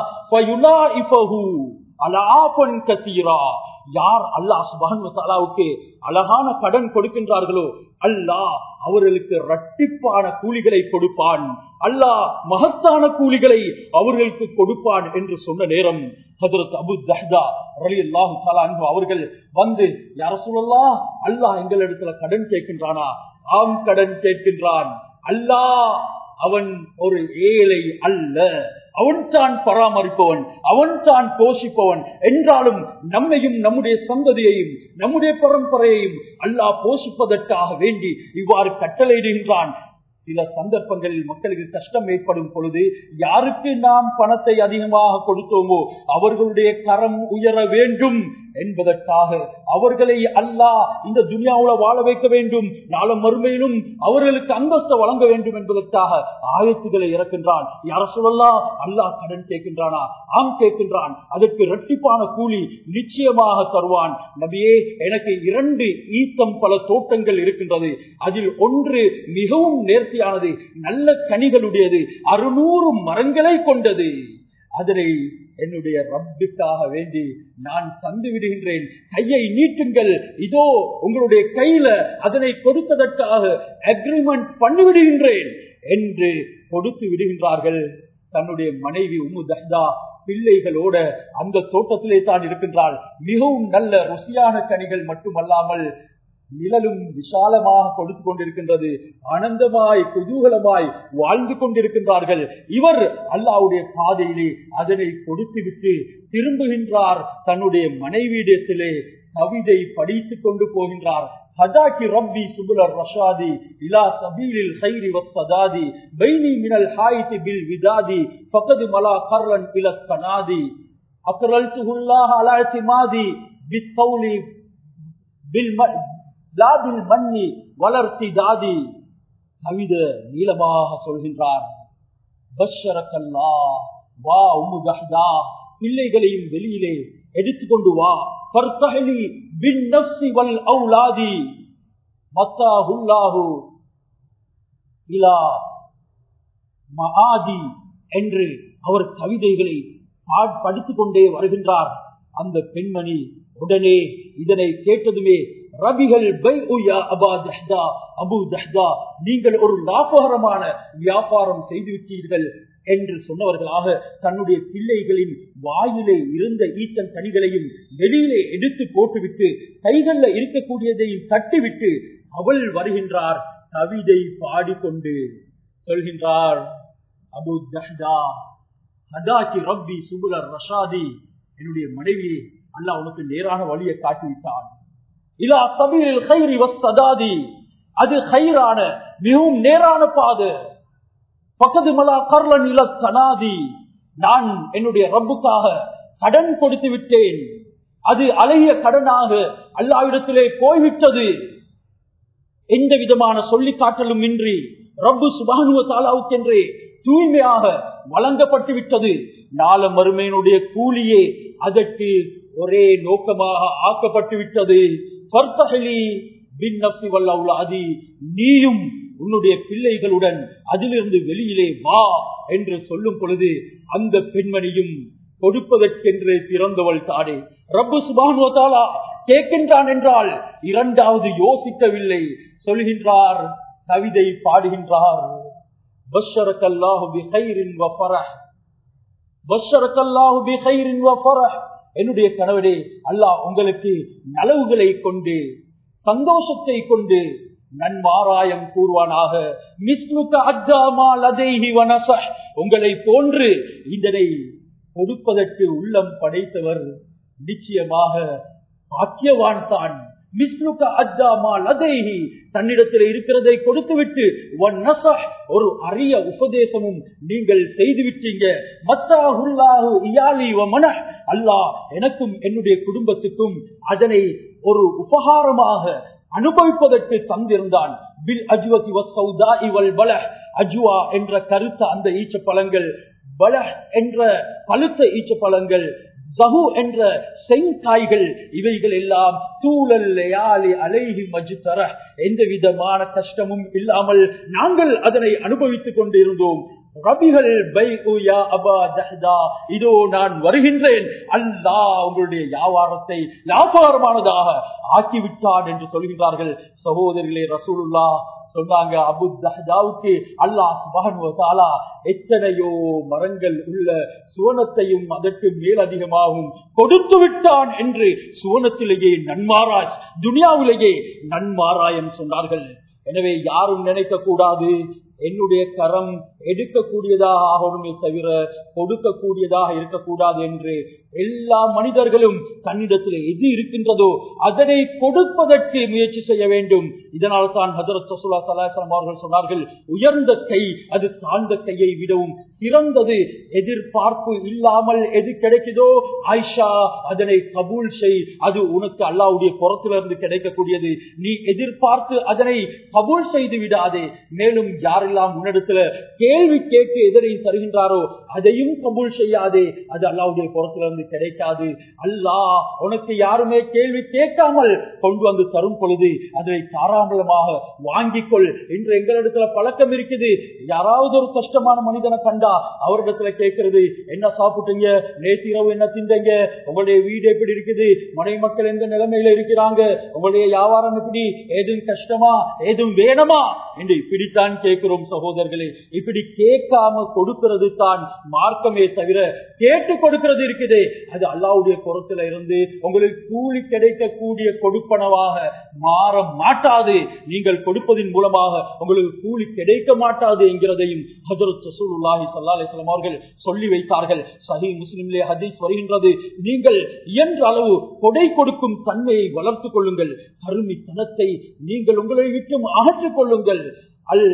அலாபன் கத்தீரா யார் அல்லாஹ் சுபானுக்கு அழகான கடன் கொடுக்கின்றார்களோ அல்லாஹ் அவர்களுக்கு ரட்டிப்பான கூலிகளை கொடுப்பான் அல்லாஹ் மகத்தான கூலிகளை அவர்களுக்கு கொடுப்பான் என்று சொன்ன நேரம் ஹதரத் அபு தஹ்தா ரலி அல்லாஹு அவர்கள் வந்து யார சொல்லலாம் அல்லாஹ் எங்களிடத்துல கடன் கேட்கின்றானா ஆம் கடன் கேட்கின்றான் அல்லாஹ் அவன் ஒரு ஏழை அல்ல அவன் தான் பராமரிப்பவன் அவன் தான் போஷிப்பவன் என்றாலும் நம்மையும் நம்முடைய சந்ததியையும் நம்முடைய பரம்பரையையும் அல்லாஹ் போஷிப்பதற்காக வேண்டி இவ்வாறு கட்டளையிடுகின்றான் சில சந்தர்ப்பங்களில் மக்களுக்கு கஷ்டம் ஏற்படும் பொழுது யாருக்கு நாம் பணத்தை அதிகமாக கொடுத்தோமோ அவர்களுடைய கரம் உயர வேண்டும் என்பதற்காக அவர்களை அல்லாஹ் இந்த துனியாவுல வாழ வைக்க வேண்டும் நாள மறுமையிலும் அவர்களுக்கு அந்தஸ்தை வழங்க வேண்டும் என்பதற்காக ஆயத்துக்களை இறக்கின்றான் யார சொல்லலாம் அல்லாஹ் கடன் கேட்கின்றானா ஆம் கேட்கின்றான் அதற்கு இரட்டிப்பான கூலி நிச்சயமாக தருவான் நபியே எனக்கு இரண்டு ஈத்தம் பல தோட்டங்கள் இருக்கின்றது அதில் ஒன்று மிகவும் நேர்த்தியானது நல்ல கனிகளுடையது அறுநூறு மரங்களை கொண்டது அதனை என்னுடைய ரப்பிற்காக வேண்டி நான் தந்து விடுகின்றேன் கையை நீட்டுங்கள் இதோ உங்களுடைய கையில அதனை கொடுத்ததற்காக அக்ரிமெண்ட் பண்ணிவிடுகின்றேன் என்று கொடுத்து விடுகின்றார்கள் தன்னுடைய மனைவி உமு தஹ்தா பிள்ளைகளோட அந்த தோட்டத்திலே தான் இருக்கின்றாள் மிகவும் நல்ல ருசியான கனிகள் மட்டுமல்லாமல் நிழலும் விசாலமாக கொடுத்து கொண்டிருக்கின்றது ஆனந்தமாய் குதூகலமாய் வாழ்ந்து கொண்டிருக்கின்றார்கள் இவர் அல்லாவுடைய பாதையிலே அதனை கொடுத்துவிட்டு திரும்புகின்றார் தன்னுடைய மனைவியிடத்திலே கவிதை படித்துக் கொண்டு போகின்றார் ஹதாக்கி ரப்பி சுபுலர் ரஷாதி இலா சபீலில் ஹைரி வஸ்ஸதாதி பைனி மினல் ஹாயித்தி பில் விதாதி ஃபகது மலா கர்லன் இலத் கனாதி அக்ரல்துஹுல்லாஹ் அலா இத்திமாதி பித்தௌலி பில் லாபில் மன்னி வளர்த்தி தாதி கவித நீளமாக சொல்கின்றார் பஷரக்கல்லா வா உம்மு தஹ்தா பிள்ளைகளையும் வெளியிலே எடுத்துக்கொண்டு வா பர்தஹலி பின் நஃப்ஸி வல் அவுலாதி மத்தாஹுல்லாஹு இலா மஆதி என்று அவர் கவிதைகளை படித்துக் கொண்டே வருகின்றார் அந்த பெண்மணி உடனே இதனை கேட்டதுமே ரபிகள் பை உயா அபா தஹ்தா அபு தஹ்தா நீங்கள் ஒரு லாபகரமான வியாபாரம் செய்துவிட்டீர்கள் என்று சொன்னவர்களாக தன்னுடைய பிள்ளைகளின் வாயிலே இருந்த ஈத்தன் கனிகளையும் வெளியிலே எடுத்து போட்டுவிட்டு கைகள்ல இருக்கக்கூடியதையும் தட்டிவிட்டு அவள் வருகின்றார் கவிதை பாடிக்கொண்டு சொல்கின்றார் அபு தஹ்தா ஹதாக்கி ரப்பி சுபுலர் ரஷாதி என்னுடைய மனைவியை அல்லாஹ் உனக்கு நேரான வழியை காட்டிவிட்டான் இலா சபீல் கைரி வசதாதி அது ஹைரான மிகவும் நேரான பாது பக்கத்து மலா கர்லன் இல தனாதி நான் என்னுடைய ரப்புக்காக கடன் கொடுத்து விட்டேன் அது அழகிய கடனாக அல்லாவிடத்திலே போய்விட்டது எந்த விதமான சொல்லி காட்டலும் இன்றி ரப்பு சுபானுவ தாலாவுக்கென்றே தூய்மையாக வழங்கப்பட்டு விட்டது நாள மறுமையினுடைய கூலியே அதற்கு ஒரே நோக்கமாக ஆக்கப்பட்டு விட்டது நீயும் உன்னுடைய பிள்ளைகளுடன் அதிலிருந்து வெளியிலே வா என்று சொல்லும் பொழுது அந்த பெண்மணியும் கொடுப்பதற்கென்று பிறந்தவள் தானே ரப்பு சுபானுவத்தாலா கேட்கின்றான் என்றால் இரண்டாவது யோசிக்கவில்லை சொல்கின்றார் கவிதை பாடுகின்றார் என்னுடைய கணவனே அல்லாஹ் உங்களுக்கு நலவுகளை கொண்டு சந்தோஷத்தை கொண்டு நன்மாராயம் கூறுவானாக உங்களை போன்று இதனை கொடுப்பதற்கு உள்ளம் படைத்தவர் நிச்சயமாக பாக்கியவான் தான் தன்னிடத்தில் இருக்கிறதை கொடுத்துவிட்டு ஒரு அரிய உபதேசமும் நீங்கள் செய்துவிட்டீங்க அல்லாஹ் எனக்கும் என்னுடைய குடும்பத்துக்கும் அதனை ஒரு உபகாரமாக அனுபவிப்பதற்கு தந்திருந்தான் பில் அஜுவதி இவள் பல அஜுவா என்ற கருத்த அந்த ஈச்ச பழங்கள் பல என்ற பழுத்த ஈச்ச பழங்கள் ஜஹு என்ற செங்காய்கள் இவைகள் எல்லாம் தூளல் அலைகி மஜுத்தர எந்த விதமான கஷ்டமும் இல்லாமல் நாங்கள் அதனை அனுபவித்துக் கொண்டிருந்தோம் ரபிகள் பை உயா அபா ஜஹ்தா இதோ நான் வருகின்றேன் அல்லா உங்களுடைய வியாபாரத்தை வியாபாரமானதாக ஆக்கிவிட்டான் என்று சொல்கின்றார்கள் சகோதரிகளே ரசூலுல்லா சொன்னாங்க அபு தஹ்தாவுக்கு அல்லாஹ் சுபானுவதாலா எத்தனையோ மரங்கள் உள்ள சுவனத்தையும் அதற்கு மேலதிகமாகவும் கொடுத்து விட்டான் என்று சுவனத்திலேயே நன்மாராய் துனியாவிலேயே நன்மாராயம் சொன்னார்கள் எனவே யாரும் நினைக்க கூடாது என்னுடைய கரம் எடுக்கக்கூடியதாக ஆகணுமே தவிர கொடுக்கக்கூடியதாக இருக்கக்கூடாது என்று எல்லா மனிதர்களும் தன்னிடத்தில் எது இருக்கின்றதோ அதனை கொடுப்பதற்கு முயற்சி செய்ய வேண்டும் இதனால் தான் ஹசரத் சசுலா சலாசலம் அவர்கள் சொன்னார்கள் உயர்ந்த கை அது தாழ்ந்த கையை விடவும் சிறந்தது எதிர்பார்ப்பு இல்லாமல் எது கிடைக்குதோ ஆயிஷா அதனை கபூல் செய் அது உனக்கு அல்லாவுடைய புறத்திலிருந்து கிடைக்கக்கூடியது நீ எதிர்பார்த்து அதனை கபூல் செய்து விடாதே மேலும் யாரெல்லாம் உன்னிடத்துல கேள்வி கேட்டு எதனை தருகின்றாரோ அதையும் கபூல் செய்யாதே அது அல்லாவுடைய புறத்திலிருந்து கிடைக்காது அல்லாஹ் உனக்கு யாருமே கேள்வி கேட்காமல் கொண்டு வந்து தரும் பொழுது அதை தாராளமாக வாங்கிக்கொள் இன்று எங்களிடத்துல பழக்கம் இருக்குது யாராவது ஒரு கஷ்டமான மனிதனை கண்டா அவரிடத்துல கேட்கறது என்ன சாப்பிட்டீங்க நேற்று இரவு என்ன திண்டீங்க உங்களுடைய வீடு எப்படி இருக்குது மனை மக்கள் எந்த நிலைமையில இருக்கிறாங்க உங்களுடைய வியாபாரம் எப்படி ஏதும் கஷ்டமா ஏதும் வேணுமா என்று இப்படித்தான் கேட்கிறோம் சகோதரர்களே இப்படி கேட்காம கொடுக்கிறது தான் மார்க்கமே தவிர கேட்டு கொடுக்கிறது இருக்குது அது அல்லாவுடைய புறத்துல இருந்து உங்களுக்கு கூலி கிடைக்கக்கூடிய கொடுப்பனவாக மாற மாட்டாது நீங்கள் கொடுப்பதன் மூலமாக உங்களுக்கு கூலி கிடைக்க மாட்டாது என்கிறதையும் ஹசரத் ரசூலுல்லாஹி ஸல்லல்லாஹு அலைஹி வஸல்லம் அவர்கள் சொல்லி வைத்தார்கள் சஹி முஸ்லிம்லே ஹதீஸ் வருகின்றது நீங்கள் இயன்ற அளவு கொடை கொடுக்கும் தன்மையை வளர்த்துக் கொள்ளுங்கள் கருமித்தனத்தை நீங்கள் உங்களை விட்டு அகற்றிக் கொள்ளுங்கள் அல்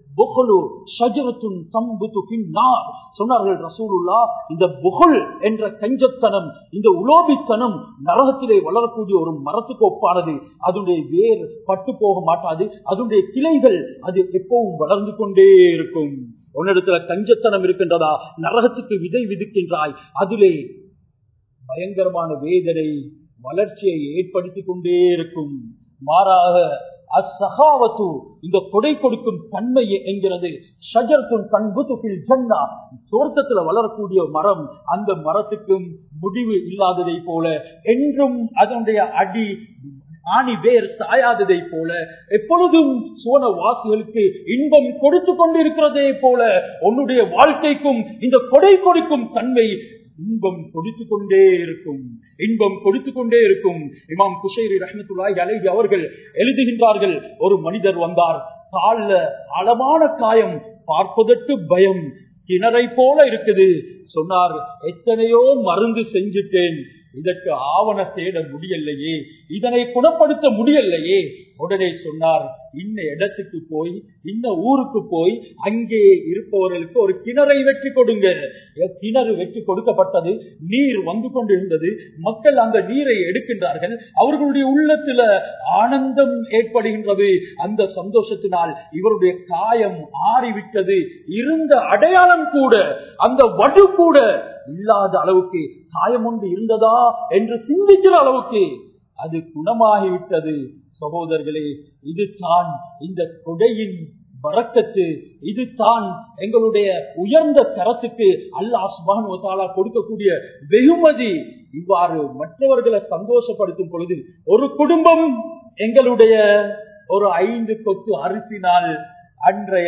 சொன்னார்கள் ரசூலுல்லா இந்த புகழ் என்ற கஞ்சத்தனம் இந்த உலோபித்தனம் நரகத்திலே வளரக்கூடிய ஒரு மரத்துக்கு ஒப்பானது அதனுடைய வேர் பட்டு போக மாட்டாது அதனுடைய கிளைகள் அது எப்பவும் வளர்ந்து கொண்டே இருக்கும் உன்னிடத்துல கஞ்சத்தனம் இருக்கின்றதா நரகத்துக்கு விதை விதிக்கின்றாய் அதிலே பயங்கரமான வேதனை வளர்ச்சியை ஏற்படுத்திக் கொண்டே இருக்கும் மாறாக அசகாவத்து இந்த கொடை கொடுக்கும் தன்மை என்கிறது ஷஜர்த்துன் கண்புத்துபில் ஜன்னா தோட்டத்துல வளரக்கூடிய மரம் அந்த மரத்துக்கும் முடிவு இல்லாததை போல என்றும் அதனுடைய அடி ஆணி வேர் சாயாததை போல எப்பொழுதும் சோன வாசிகளுக்கு இன்பம் கொடுத்து கொண்டிருக்கிறதே போல உன்னுடைய வாழ்க்கைக்கும் இந்த கொடை கொடுக்கும் தன்மை இன்பம் கொடுத்து கொண்டே இருக்கும் இன்பம் கொடுத்து கொண்டே இருக்கும் இமாம் குஷேரி ரஹமத்துல்லாஹி அலைஹி அவர்கள் எழுதுகின்றார்கள் ஒரு மனிதர் வந்தார் கால்ல அளவான காயம் பார்ப்பதற்கு பயம் கிணறை போல இருக்குது சொன்னார் எத்தனையோ மருந்து செஞ்சுட்டேன் இதற்கு ஆவண தேட முடியலையே இதனை குணப்படுத்த முடியலையே உடனே சொன்னார் இன்ன இடத்துக்கு போய் இன்ன ஊருக்கு போய் அங்கே இருப்பவர்களுக்கு ஒரு கிணறை வெற்றி கொடுங்க கிணறு வெற்றி கொடுக்கப்பட்டது நீர் வந்து கொண்டிருந்தது மக்கள் அந்த நீரை எடுக்கின்றார்கள் அவர்களுடைய உள்ளத்துல ஆனந்தம் ஏற்படுகின்றது அந்த சந்தோஷத்தினால் இவருடைய காயம் ஆறிவிட்டது இருந்த அடையாளம் கூட அந்த வடு கூட இல்லாத அளவுக்கு காயம் ஒன்று இருந்ததா என்று சிந்திக்கிற அளவுக்கு அது குணமாகிவிட்டது சகோதரர்களே இது தான் இந்த கொடையின் வரக்கத்து இது தான் எங்களுடைய உயர்ந்த தரத்துக்கு அல்லாஹ் சுபான் கொடுக்கக்கூடிய வெகுமதி இவ்வாறு மற்றவர்களை சந்தோஷப்படுத்தும் பொழுது ஒரு குடும்பம் எங்களுடைய ஒரு ஐந்து கொத்து அரிசினால் அன்றைய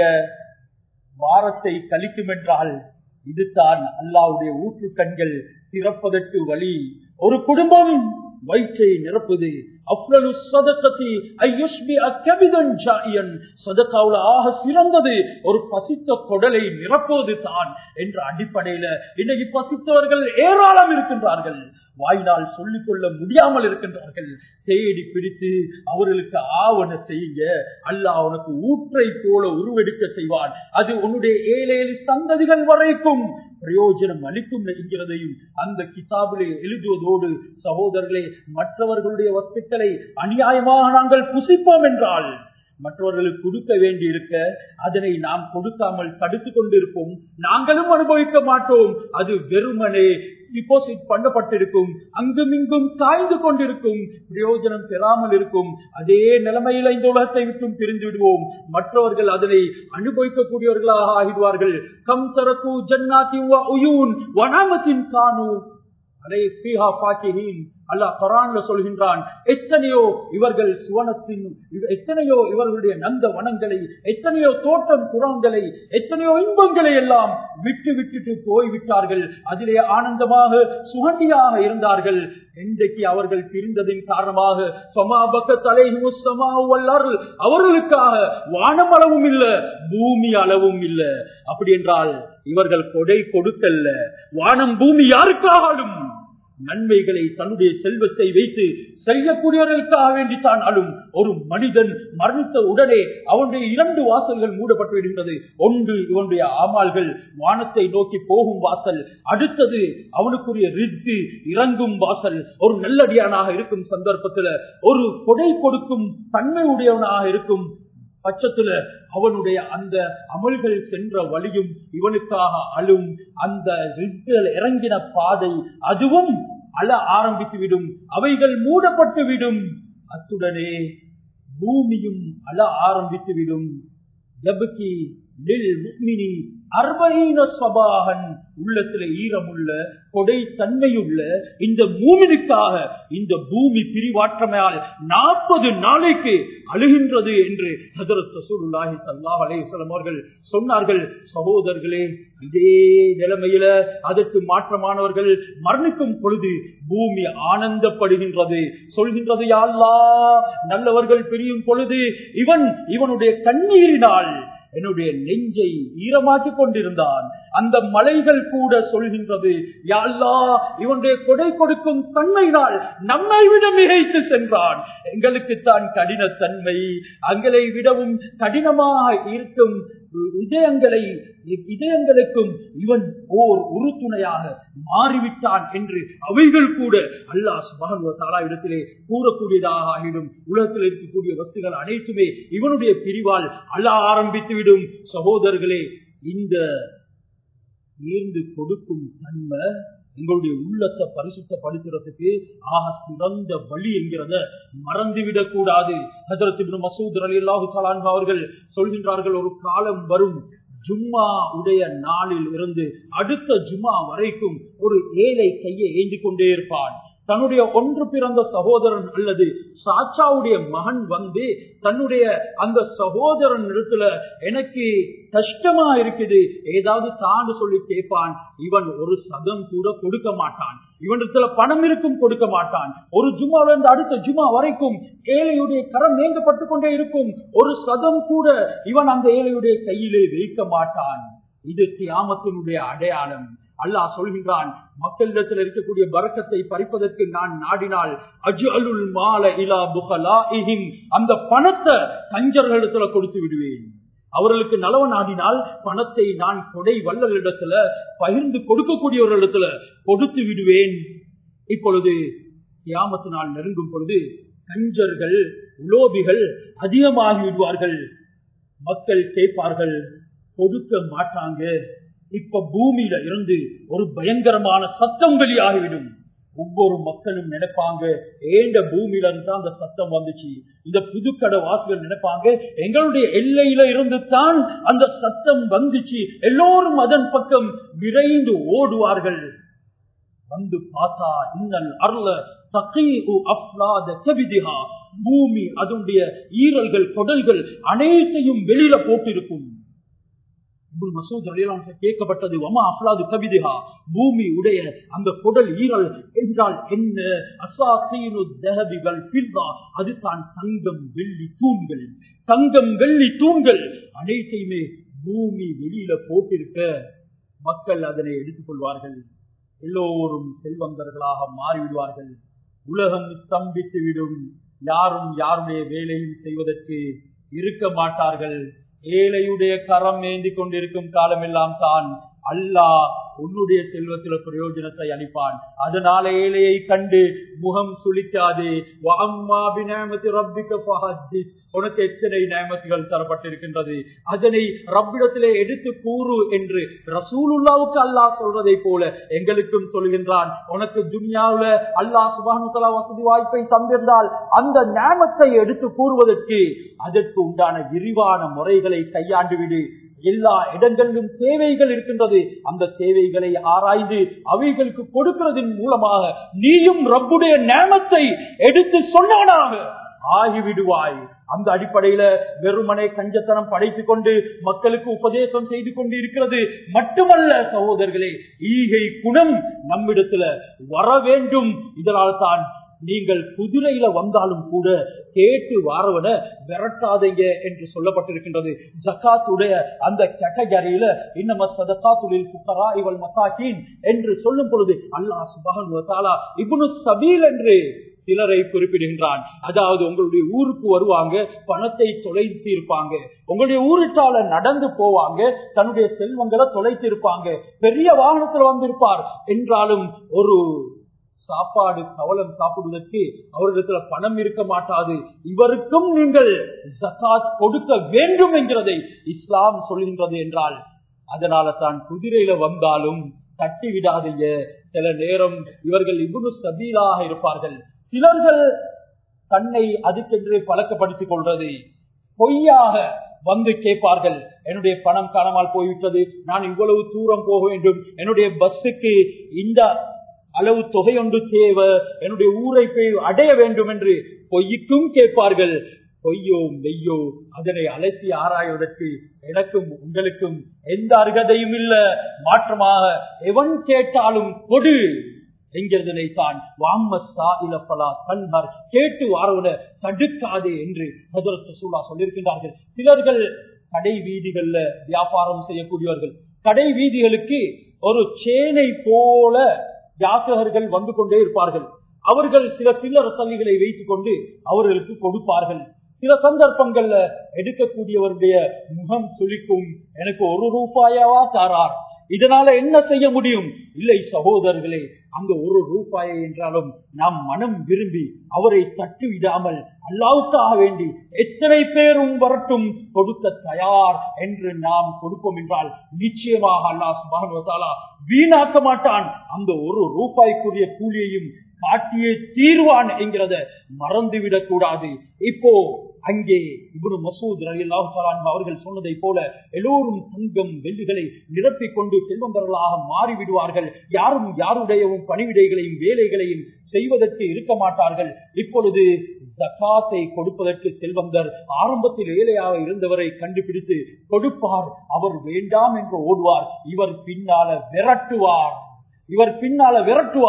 வாரத்தை கழிக்கும் என்றால் இதுதான் அல்லாவுடைய ஊற்று கண்கள் திறப்பதற்கு வழி ஒரு குடும்பம் வயிற்றை நிரப்புது அவ்வளவு சதக்கத்தி ஐயுஷ்பி அக்கபிதன் ஜாயன் சதக்காவுல ஆக சிறந்தது ஒரு பசித்த கொடலை நிரப்புவது தான் என்ற அடிப்படையில இன்னைக்கு பசித்தவர்கள் ஏராளம் இருக்கின்றார்கள் வாயினால் சொல்லிக் கொள்ள முடியாமல் இருக்கின்றார்கள் தேடி பிடித்து அவர்களுக்கு ஆவண செய்யுங்க அல்ல அவனுக்கு ஊற்றை போல உருவெடுக்க செய்வான் அது உன்னுடைய ஏழு ஏழு சந்ததிகள் வரைக்கும் பிரயோஜனம் அளிக்கும் என்கிறதையும் அந்த கிதாபிலே எழுதுவதோடு சகோதரர்களே மற்றவர்களுடைய வஸ்துக்களை அநியாயமாக நாங்கள் புசிப்போம் என்றால் மற்றவர்களுக்கு கொடுக்க வேண்டி இருக்க அதனை நாம் கொடுக்காமல் தடுத்து கொண்டிருப்போம் நாங்களும் அனுபவிக்க மாட்டோம் அது வெறுமனே டிபாசிட் பண்ணப்பட்டிருக்கும் அங்கும் இங்கும் காய்ந்து கொண்டிருக்கும் பிரயோஜனம் பெறாமல் இருக்கும் அதே நிலைமையில இந்த உலகத்தை விட்டும் பிரிந்து விடுவோம் மற்றவர்கள் அதனை அனுபவிக்கக்கூடியவர்களாக ஆகிடுவார்கள் கம் தரக்கு ஜன்னாத்தி வனாமத்தின் காணு அலை பீஹா பாக்கிஹீன் அல்லாஹ் பரான்ல சொல்கின்றான் எத்தனையோ இவர்கள் சுவனத்தின் எத்தனையோ இவர்களுடைய நந்த வனங்களை எத்தனையோ தோட்டம் குரங்களை எத்தனையோ இன்பங்களை எல்லாம் விட்டு விட்டுட்டு போய்விட்டார்கள் அதிலே ஆனந்தமாக சுகண்டியாக இருந்தார்கள் இன்றைக்கு அவர்கள் பிரிந்ததின் காரணமாக சமாபக்க தலைமுசமாவல்லார்கள் அவர்களுக்காக வானம் அளவும் இல்ல பூமி அளவும் இல்ல அப்படி என்றால் இவர்கள் கொடை கொடுக்கல்ல வானம் பூமி யாருக்காகலும் நன்மைகளை தன்னுடைய செல்வத்தை வைத்து செய்யக்கூடியவர்களுக்காக வேண்டித்தான் அழும் ஒரு மனிதன் மரணித்த உடனே அவனுடைய இரண்டு வாசல்கள் மூடப்பட்டு விடுகின்றது ஒன்று இவனுடைய ஆமால்கள் வானத்தை நோக்கி போகும் வாசல் அடுத்தது அவனுக்குரிய ரித்து இறங்கும் வாசல் ஒரு நல்லடியானாக இருக்கும் சந்தர்ப்பத்தில் ஒரு கொடை கொடுக்கும் தன்மை உடையவனாக இருக்கும் பட்சத்துல அவனுடைய அந்த அமல்கள் சென்ற வழியும் இவனுக்காக அழும் அந்த ரிஸ்கள் இறங்கின பாதை அதுவும் அழ ஆரம்பித்து விடும் அவைகள் மூடப்பட்டு விடும் அத்துடனே பூமியும் அழ ஆரம்பித்து விடும் உள்ளத்துல ஈரமுள்ள கொடை தன்மையுள்ள இந்த மூமினுக்காக இந்த பூமி பிரிவாற்றமையால் நாற்பது நாளைக்கு அழுகின்றது என்று ஹசரத் சசூலுல்லாஹி சல்லாஹ் அலேஸ்வலம் அவர்கள் சொன்னார்கள் சகோதரர்களே இதே நிலைமையில அதற்கு மாற்றமானவர்கள் மரணிக்கும் பொழுது பூமி ஆனந்தப்படுகின்றது சொல்கின்றது யாழ்லா நல்லவர்கள் பிரியும் பொழுது இவன் இவனுடைய கண்ணீரினால் என்னுடைய நெஞ்சை ஈரமாக்கி கொண்டிருந்தான் அந்த மலைகள் கூட சொல்கின்றது யாழ்லா இவனுடைய கொடை கொடுக்கும் தன்மையினால் நம்மை விட மிகைத்து சென்றான் எங்களுக்கு தான் கடின தன்மை அங்களை விடவும் கடினமாக இருக்கும் இதயங்களை இதயங்களுக்கும் இவன் ஓர் உறுதுணையாக மாறிவிட்டான் என்று அவைகள் கூட அல்லாஹ் சுபானுவத்தாலா இடத்திலே கூறக்கூடியதாக ஆகிடும் உலகத்தில் இருக்கக்கூடிய வஸ்துகள் அனைத்துமே இவனுடைய பிரிவால் அழ ஆரம்பித்து விடும் சகோதரர்களே இந்த ஈர்ந்து கொடுக்கும் தன்மை எங்களுடைய உள்ளத்தை பரிசுத்தப்படுத்துறதுக்கு ஆக சிறந்த வழி என்கிறத மறந்துவிடக் கூடாது ஹசரத் மசூத் அலி அல்லாஹு அவர்கள் சொல்கின்றார்கள் ஒரு காலம் வரும் ஜும்மா உடைய நாளில் இருந்து அடுத்த ஜும்மா வரைக்கும் ஒரு ஏழை கையை ஏந்தி கொண்டே இருப்பான் தன்னுடைய ஒன்று பிறந்த சகோதரன் அல்லது சாச்சாவுடைய மகன் வந்து தன்னுடைய அந்த சகோதரன் இடத்துல எனக்கு கஷ்டமா இருக்குது ஏதாவது தான் சொல்லி கேட்பான் இவன் ஒரு சதம் கூட கொடுக்க மாட்டான் இவனிடத்துல பணம் இருக்கும் கொடுக்க மாட்டான் ஒரு ஜும்மாவில இருந்து அடுத்த ஜும்மா வரைக்கும் ஏழையுடைய கரம் மேங்கப்பட்டு கொண்டே இருக்கும் ஒரு சதம் கூட இவன் அந்த ஏழையுடைய கையிலே வைக்க மாட்டான் இது கியாமத்தினுடைய அடையாளம் அல்லாஹ் சொல்கின்றான் மக்களிடத்தில் இருக்கக்கூடிய பறக்கத்தை பறிப்பதற்கு நான் நாடினால் அஜுஅலுல் மால இலா புகலாஇஹிம் அந்த பணத்தை கஞ்சர்களிடத்துல கொடுத்து விடுவேன் அவர்களுக்கு நலவு நாடினால் பணத்தை நான் கொடை வல்லலிடத்துல பகிர்ந்து கொடுக்கக்கூடியவர்களிடத்துல கொடுத்து விடுவேன் இப்பொழுது கியாமத்து நாள் நெருங்கும் பொழுது கஞ்சர்கள் உலோபிகள் அதிகமாகி விடுவார்கள் மக்கள் கேட்பார்கள் கொடுக்க மாட்டாங்க இப்ப பூமியில இருந்து ஒரு பயங்கரமான சத்தம் வெளியாகிவிடும் ஒவ்வொரு மக்களும் நினைப்பாங்க ஏண்ட பூமியில இருந்து தான் அந்த சத்தம் வந்துச்சு இந்த புதுக்கடை வாசிகள் நினைப்பாங்க எங்களுடைய எல்லையில இருந்து தான் அந்த சத்தம் வந்துச்சு எல்லோரும் அதன் பக்கம் விரைந்து ஓடுவார்கள் வந்து பார்த்தா இன்னல் அருள பூமி அதனுடைய ஈரல்கள் கொடல்கள் அனைத்தையும் வெளியில போட்டிருக்கும் கேட்கப்பட்டது வமா அஃலாது கவிதைகா பூமி உடைய அந்த குடல் ஈரல் என்றால் என்ன அசாத்தீனு தகதிகள் பில்லா அது தான் தங்கம் வெள்ளி தூண்கள் தங்கம் வெள்ளி தூண்கள் அனைத்தையுமே பூமி வெளியில போட்டிருக்க மக்கள் அதனை எடுத்துக் கொள்வார்கள் எல்லோரும் செல்வந்தர்களாக மாறிவிடுவார்கள் உலகம் ஸ்தம்பித்து விடும் யாரும் யாருடைய வேலையும் செய்வதற்கு இருக்க மாட்டார்கள் ஏழையுடைய கரம் ஏந்தி கொண்டிருக்கும் காலமெல்லாம் தான் அல்லாஹ் உன்னுடைய செல்வத்தில பிரயோஜனத்தை அளிப்பான் அதனால ஏழையை கண்டு முகம் சுளிக்காது உனக்கு எத்தனை நியமத்துகள் தரப்பட்டிருக்கின்றது அதனை ரப்பிடத்திலே எடுத்து கூறு என்று ரசூலுல்லாவுக்கு அல்லாஹ் சொல்றதை போல எங்களுக்கும் சொல்கின்றான் உனக்கு துன்யாவுல அல்லாஹ் சுபானுத்தலா வசதி வாய்ப்பை தந்திருந்தால் அந்த நியமத்தை எடுத்து கூறுவதற்கு அதற்கு உண்டான விரிவான முறைகளை கையாண்டு விடு எல்லா இடங்களிலும் தேவைகள் இருக்கின்றது அந்த தேவைகளை ஆராய்ந்து அவைகளுக்கு கொடுக்கிறதன் மூலமாக நீயும் ரப்புடைய நேமத்தை எடுத்து சொன்னவனாக ஆகிவிடுவாய் அந்த அடிப்படையில வெறுமனை கஞ்சத்தனம் படைத்துக் கொண்டு மக்களுக்கு உபதேசம் செய்து கொண்டு இருக்கிறது மட்டுமல்ல சகோதரர்களே ஈகை குணம் நம்மிடத்துல வர வேண்டும் இதனால் தான் நீங்கள் குதிரையில வந்தாலும் கூட கேட்டு வாரவன விரட்டாதீங்க என்று சொல்லப்பட்டிருக்கின்றது ஜக்காத்துடைய அந்த கேட்டகரியில இன்னம சதகாத்துலில் புக்கரா இவள் மசாக்கின் என்று சொல்லும் பொழுது அல்லாஹ் சுபகன் இப்னு சபீல் என்று சிலரை குறிப்பிடுகின்றான் அதாவது உங்களுடைய ஊருக்கு வருவாங்க பணத்தை தொலைத்து இருப்பாங்க உங்களுடைய ஊருக்கால நடந்து போவாங்க தன்னுடைய செல்வங்களை தொலைத்து இருப்பாங்க பெரிய வாகனத்துல வந்திருப்பார் என்றாலும் ஒரு சாப்பாடு கவலம் சாப்பிடுவதற்கு அவரிடத்துல பணம் இருக்க மாட்டாது இவருக்கும் நீங்கள் ஜக்காத் கொடுக்க வேண்டும் என்கிறதை இஸ்லாம் சொல்கின்றது என்றால் அதனால தான் குதிரையில வந்தாலும் தட்டி விடாதீங்க சில நேரம் இவர்கள் இவ்வளவு சபீலாக இருப்பார்கள் சிலர்கள் தன்னை அதுக்கென்று பழக்கப்படுத்திக் கொள்றது பொய்யாக வந்து கேட்பார்கள் என்னுடைய பணம் காணாமல் போய்விட்டது நான் இவ்வளவு தூரம் போக வேண்டும் என்னுடைய பஸ்ஸுக்கு இந்த அளவு தொகை ஒன்று தேவை என்னுடைய ஊரை போய் அடைய வேண்டும் என்று பொய்க்கும் கேட்பார்கள் பொய்யோ மெய்யோ அதனை அலசி ஆராய்வதற்கு எனக்கும் உங்களுக்கும் எந்த அருகதையும் இல்ல மாற்றமாக எவன் கேட்டாலும் கொடு என்கிறதனை தான் வாமசா இலப்பலா கல்ஹர் கேட்டு வாரவன தடுக்காதே என்று ஹதரத் ரசூலா சொல்லியிருக்கின்றார்கள் சிலர்கள் கடை வீதிகள்ல வியாபாரம் செய்யக்கூடியவர்கள் கடை வீதிகளுக்கு ஒரு சேனை போல யாசகர்கள் வந்து கொண்டே இருப்பார்கள் அவர்கள் சில சில்லற சல்லிகளை வைத்துக் கொண்டு அவர்களுக்கு கொடுப்பார்கள் சில சந்தர்ப்பங்கள்ல எடுக்கக்கூடியவருடைய முகம் சுழிக்கும் எனக்கு ஒரு ரூபாயாவா தாரார் இதனால என்ன செய்ய முடியும் இல்லை சகோதரர்களே அந்த ஒரு ரூபாயை என்றாலும் நாம் மனம் விரும்பி அவரை தட்டு விடாமல் அல்லாவுக்காக வேண்டி எத்தனை பேரும் வரட்டும் கொடுக்க தயார் என்று நாம் கொடுப்போம் என்றால் நிச்சயமாக அல்லாஹ் சுபானுவத்தாலா வீணாக்க மாட்டான் அந்த ஒரு ரூபாய்க்குரிய கூலியையும் காட்டியே தீர்வான் என்கிறத மறந்துவிடக் கூடாது இப்போ அங்கே இவரு மசூத் ரலியல்லாஹு அவர்கள் சொன்னதை போல எல்லோரும் தங்கம் வெள்ளிகளை நிரப்பிக் கொண்டு செல்வந்தர்களாக மாறிவிடுவார்கள் யாரும் யாருடையவும் பணிவிடைகளையும் வேலைகளையும் செய்வதற்கு இருக்க மாட்டார்கள் இப்பொழுது ஜக்காத்தை கொடுப்பதற்கு செல்வந்தர் ஆரம்பத்தில் ஏழையாக இருந்தவரை கண்டுபிடித்து கொடுப்பார் அவர் வேண்டாம் என்று ஓடுவார் இவர் பின்னால விரட்டுவார் இவர் பின்னால விரட்டுவார்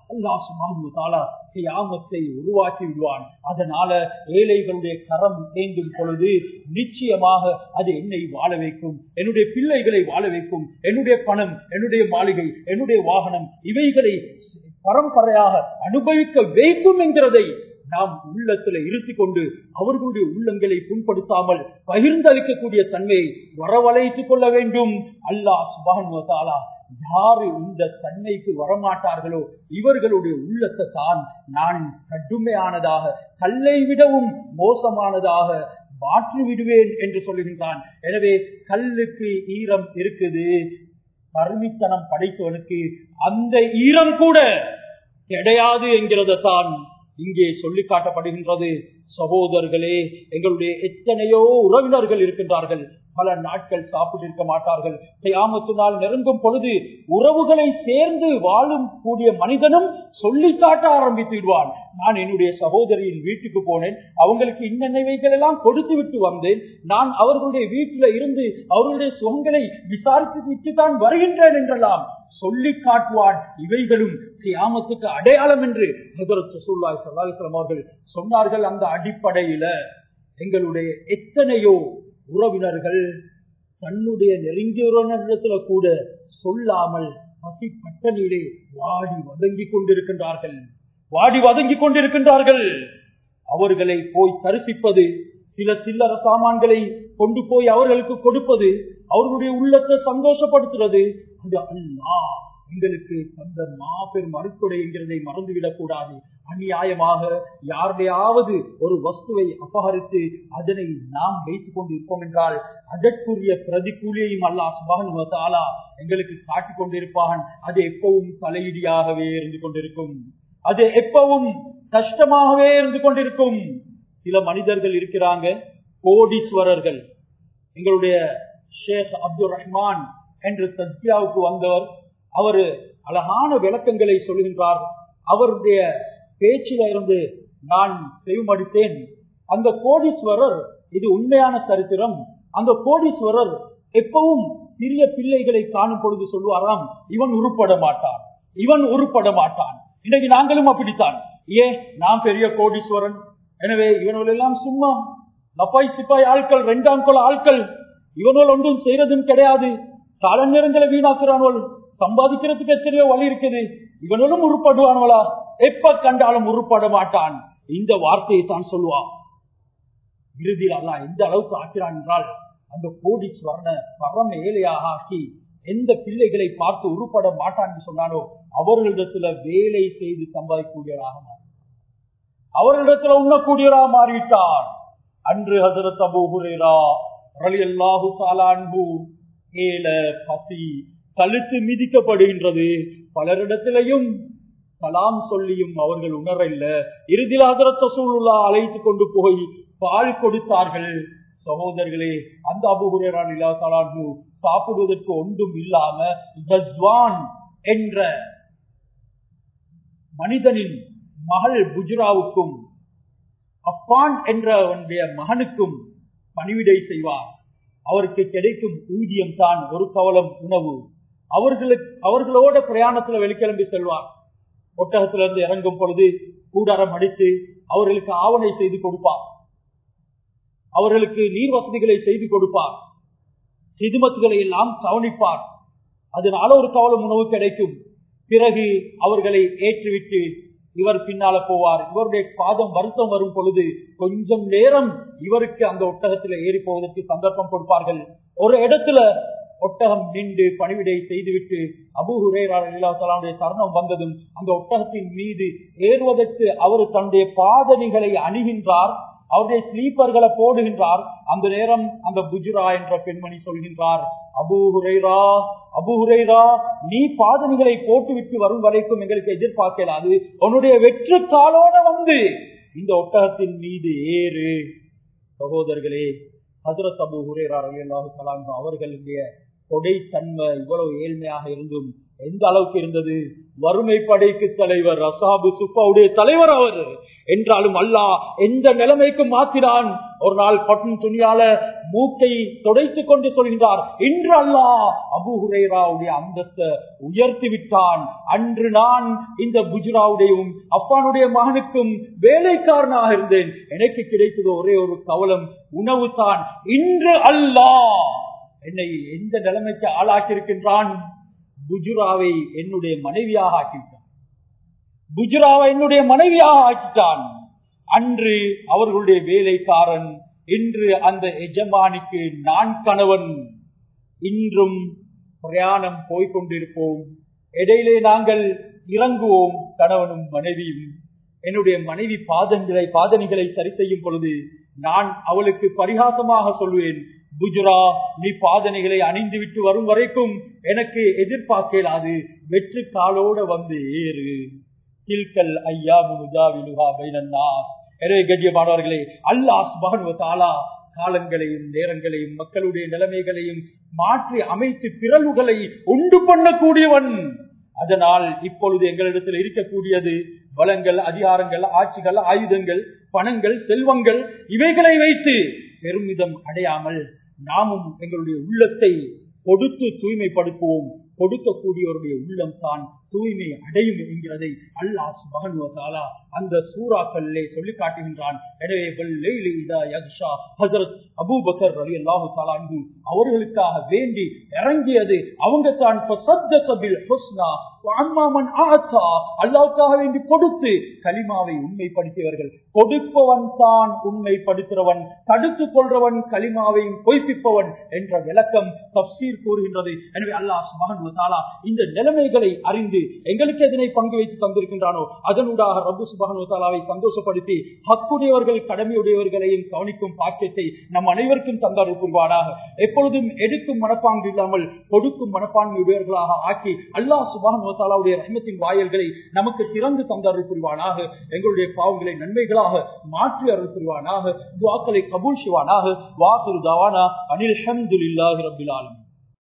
அல்லாஹ் சுப்ஹானஹு தஆலா கியாமத்தை உருவாக்கி விடுவான் அதனால ஏழைகளுடைய கரம் ஏந்தும் பொழுது நிச்சயமாக அது என்னை வாழ வைக்கும் என்னுடைய பிள்ளைகளை வாழ வைக்கும் என்னுடைய பணம் என்னுடைய மாளிகை என்னுடைய வாகனம் இவைகளை பரம்பரையாக அனுபவிக்க வைக்கும் என்கிறதை நாம் உள்ளத்துல இருத்தி கொண்டு அவர்களுடைய உள்ளங்களை புண்படுத்தாமல் பகிர்ந்தளிக்கக்கூடிய தன்மையை வரவழைத்துக் கொள்ள வேண்டும் அல்லாஹ் சுபான் யாரு இந்த தன்மைக்கு வரமாட்டார்களோ இவர்களுடைய உள்ளத்தை தான் நான் கடுமையானதாக கல்லை விடவும் மோசமானதாக மாற்றி விடுவேன் என்று சொல்லுகின்றான் எனவே கல்லுக்கு ஈரம் இருக்குது கருமித்தனம் படைத்தவனுக்கு அந்த ஈரம் கூட கிடையாது என்கிறதான் இங்கே சொல்லி காட்டப்படுகின்றது சகோதரர்களே எங்களுடைய எத்தனையோ உறவினர்கள் இருக்கின்றார்கள் பல நாட்கள் சாப்பிட்டு இருக்க மாட்டார்கள் செய்யாமத்து நாள் நெருங்கும் பொழுது உறவுகளை சேர்ந்து வாழும் கூடிய மனிதனும் சொல்லி காட்ட ஆரம்பித்து விடுவான் நான் என்னுடைய சகோதரியின் வீட்டுக்கு போனேன் அவங்களுக்கு இன்னவைகள் எல்லாம் கொடுத்து விட்டு வந்தேன் நான் அவர்களுடைய வீட்டில இருந்து அவர்களுடைய சுகங்களை விசாரித்து விட்டு தான் வருகின்றேன் என்றெல்லாம் சொல்லி காட்டுவான் இவைகளும் சியாமத்துக்கு அடையாளம் என்று சல்லாஹ் சல்லாஹிஸ்லாம் அவர்கள் சொன்னார்கள் அந்த அடிப்படையில எங்களுடைய எத்தனையோ உறவினர்கள் தன்னுடைய நெருங்கிய உறவினரிடத்துல கூட சொல்லாமல் பசி பட்டணியிலே வாடி வதங்கி கொண்டிருக்கின்றார்கள் வாடி வதங்கி கொண்டிருக்கின்றார்கள் அவர்களை போய் தரிசிப்பது சில சில்லற சாமான்களை கொண்டு போய் அவர்களுக்கு கொடுப்பது அவர்களுடைய உள்ளத்தை சந்தோஷப்படுத்துறது அது அல்லா எங்களுக்கு தந்த மாபெரும் அருட்கொடை என்கிறதை மறந்துவிடக் கூடாது அநியாயமாக யாருடையாவது ஒரு வஸ்துவை அபகரித்து அதனை நாம் வைத்துக் கொண்டு இருப்போம் என்றால் அதற்குரிய பிரதிகூலியையும் அல்லா சுபானுவத்தாலா எங்களுக்கு காட்டிக் கொண்டிருப்பான் அது எப்பவும் தலையிடியாகவே இருந்து கொண்டிருக்கும் அது எப்பவும் கஷ்டமாகவே இருந்து கொண்டிருக்கும் சில மனிதர்கள் இருக்கிறாங்க கோடீஸ்வரர்கள் எங்களுடைய ஷேக் அப்துல் ரஹ்மான் என்று தஸ்கியாவுக்கு வந்தவர் அவர் அழகான விளக்கங்களை சொல்லுகின்றார் அவருடைய பேச்சில இருந்து நான் செவிமடித்தேன் அந்த கோடீஸ்வரர் இது உண்மையான சரித்திரம் அந்த கோடீஸ்வரர் எப்பவும் சிறிய பிள்ளைகளை காணும் பொழுது சொல்லுவாராம் இவன் உருப்பட மாட்டான் இவன் உருப்பட மாட்டான் இன்னைக்கு நாங்களும் அப்படித்தான் ஏன் நான் பெரிய கோடீஸ்வரன் எனவே இவர்கள் எல்லாம் சும்மா லப்பாய் சிப்பாய் ஆட்கள் ரெண்டாம் கொல ஆட்கள் இவனோல் ஒன்றும் செய்யறதும் கிடையாது கால நேரங்களை வீணாக்குறானோல் சம்பாதிக்கிறதுக்கு எத்தனையோ வழி இருக்குது இவனும் உருப்படுவானவளா எப்ப கண்டாலும் உருப்பட மாட்டான் இந்த வார்த்தையை தான் சொல்லுவான் இறுதியில் அல்ல எந்த அளவுக்கு ஆக்கிறான் என்றால் அந்த கோடீஸ்வரனை பரம ஏழையாக ஆக்கி எந்த பிள்ளைகளை பார்த்து உருப்பட மாட்டான் சொன்னானோ அவர்களிடத்துல வேலை செய்து சம்பாதிக்கக்கூடியவராக மாறி அவர்களிடத்துல உண்ணக்கூடியவராக மாறிவிட்டார் அன்று ஹசரத் அபு ஹுரேரா ரலி அல்லாஹு தாலான்பு ஏல பசி கழுத்து மிதிக்கப்படுகின்றது பலரிடத்திலையும் கலாம் சொல்லியும் அவர்கள் உணர இல்ல இறுதியில் ஹசரத் சூழலா அழைத்து கொண்டு போய் பால் கொடுத்தார்கள் சகோதரர்களே அந்த அபுகுரேரா நிலா தலான்பு சாப்பிடுவதற்கு ஒன்றும் இல்லாம ஜஸ்வான் என்ற மனிதனின் மகள் புஜ்ராவுக்கும் அப்பான் என்றவனுடைய மகனுக்கும் பணிவிடை செய்வார் அவருக்கு கிடைக்கும் ஊதியம் தான் ஒரு கவலம் உணவு அவர்களுக்கு அவர்களோட பிரயாணத்துல வெளிக்கிளம்பி செல்வார் ஒட்டகத்திலிருந்து இறங்கும் பொழுது கூடாரம் அடித்து அவர்களுக்கு ஆவணை செய்து கொடுப்பார் அவர்களுக்கு நீர் வசதிகளை செய்து கொடுப்பார் சிதுமத்துகளை எல்லாம் கவனிப்பார் அதனால ஒரு கவலம் உணவு கிடைக்கும் பிறகு அவர்களை ஏற்றுவிட்டு இவர் பின்னால போவார் இவருடைய பாதம் வருத்தம் வரும் பொழுது கொஞ்சம் நேரம் இவருக்கு அந்த ஒட்டகத்துல ஏறி போவதற்கு சந்தர்ப்பம் கொடுப்பார்கள் ஒரு இடத்துல ஒட்டகம் நின்று பணிவிடை செய்துவிட்டு அபுஹுரேராவுடைய தருணம் வந்ததும் அந்த ஒட்டகத்தின் மீது ஏறுவதற்கு அவர் தன்னுடைய பாதணிகளை அணுகின்றார் அவருடைய ஸ்லீப்பர்களை போடுகின்றார் அந்த நேரம் அந்த புஜுரா என்ற பெண்மணி சொல்கின்றார் அபு ஹுரைரா அபு ஹுரைரா நீ பாதணிகளை போட்டுவிட்டு வரும் வரைக்கும் எங்களுக்கு எதிர்பார்க்கலாது உன்னுடைய வெற்று காலோட வந்து இந்த ஒட்டகத்தின் மீது ஏறு சகோதரர்களே ஹசரத் அபு ஹுரேரா ரலியல்லாஹு தஆலா அவர்களுடைய கொடை தன்மை இவ்வளவு ஏழ்மையாக இருந்தும் எந்த அளவுக்கு இருந்தது வறுமை படைக்கு தலைவர் அசாபு சுஃபாவுடைய தலைவர் அவர் என்றாலும் அல்லாஹ் எந்த நிலைமைக்கு மாத்தினான் ஒரு நாள் பட்டும் துணியால மூக்கை துடைத்துக் கொண்டு சொல்கிறார் இன்று அல்லாஹ் அபு ஹுரேராவுடைய அந்தஸ்த உயர்த்தி விட்டான் அன்று நான் இந்த புஜ்ராவுடையும் அப்பானுடைய மகனுக்கும் வேலைக்காரனாக இருந்தேன் எனக்கு கிடைத்தது ஒரே ஒரு கவலம் உணவு தான் இன்று அல்லாஹ் என்னை எந்த நிலைமைக்கு ஆளாக்கி இருக்கின்றான் புஜுராவை என்னுடைய மனைவியாக ஆக்கிவிட்டான் புஜுராவை என்னுடைய மனைவியாக ஆக்கிட்டான் அன்று அவர்களுடைய வேலைக்காரன் இன்று அந்த எஜமானிக்கு நான் கணவன் இன்றும் பிரயாணம் போய்கொண்டிருப்போம் இடையிலே நாங்கள் இறங்குவோம் கணவனும் மனைவியும் என்னுடைய மனைவி பாதங்களை பாதணிகளை சரி செய்யும் பொழுது நான் அவளுக்கு பரிகாசமாக சொல்வேன் புஜ்ரா நீ பாதனைகளை அணிந்து விட்டு வரும் வரைக்கும் எனக்கு எதிர்பார்க்கலாது வெற்று காலோட வந்து ஏறு கில்கல் ஐயா முனுதா விலுகா பைனன்னா எனவே கண்ணியமானவர்களே அல்லாஹ் மகனுவத்தாலா காலங்களையும் நேரங்களையும் மக்களுடைய நிலைமைகளையும் மாற்றி அமைத்து பிறழ்வுகளை உண்டு பண்ணக்கூடியவன் அதனால் இப்பொழுது எங்களிடத்தில் இருக்கக்கூடியது பலங்கள் அதிகாரங்கள் ஆட்சிகள் ஆயுதங்கள் பணங்கள் செல்வங்கள் இவைகளை வைத்து பெருமிதம் அடையாமல் நாமும் எங்களுடைய உள்ளத்தை கொடுத்து தூய்மைப்படுத்துவோம் கொடுக்கக்கூடியவருடைய உள்ளம் தான் தூய்மை அடையும் என்கிறதை அல்லாஹ் மகன்வதாலா அந்த சூறாக்களிலே சொல்லி காட்டுகின்றான் எனவே அபூபக்கர் ரவி அல்லாஹு தாலான்பு அவர்களுக்காக வேண்டி இறங்கியது அவங்க தான் அல்லாவுக்காக வேண்டி கொடுத்து கலிமாவை உண்மைப்படுத்தியவர்கள் கொடுப்பவன் தான் உண்மைப்படுத்துறவன் தடுத்துக் கொள்றவன் கலிமாவையும் பொய்ப்பிப்பவன் என்ற விளக்கம் தப்சீர் கூறுகின்றது எனவே அல்லாஹ் மகன் தாலா இந்த நிலைமைகளை அறிந்து எங்களுக்கு எதனை பங்கு வைத்து தந்திருக்கின்றானோ அதனூடாக ரப்பு சுபகன் தாலாவை சந்தோஷப்படுத்தி ஹக்குடையவர்கள் கடமையுடையவர்களையும் கவனிக்கும் பாக்கியத்தை நம் அனைவருக்கும் தந்தார் புரிவானாக எப்பொழுதும் எடுக்கும் மனப்பாங்கு இல்லாமல் கொடுக்கும் மனப்பான்மை உடையவர்களாக ஆக்கி அல்லாஹ் சுபகன் தாலாவுடைய ரஹமத்தின் வாயல்களை நமக்கு திறந்து தந்தார் புரிவானாக எங்களுடைய பாவங்களை நன்மைகளாக மாற்றி அருள் புரிவானாக துவாக்களை கபூல் செய்வானாக வாக்குரு தவானா அனில் ஹம்துல்லாஹி ரபில் ஆலமீன்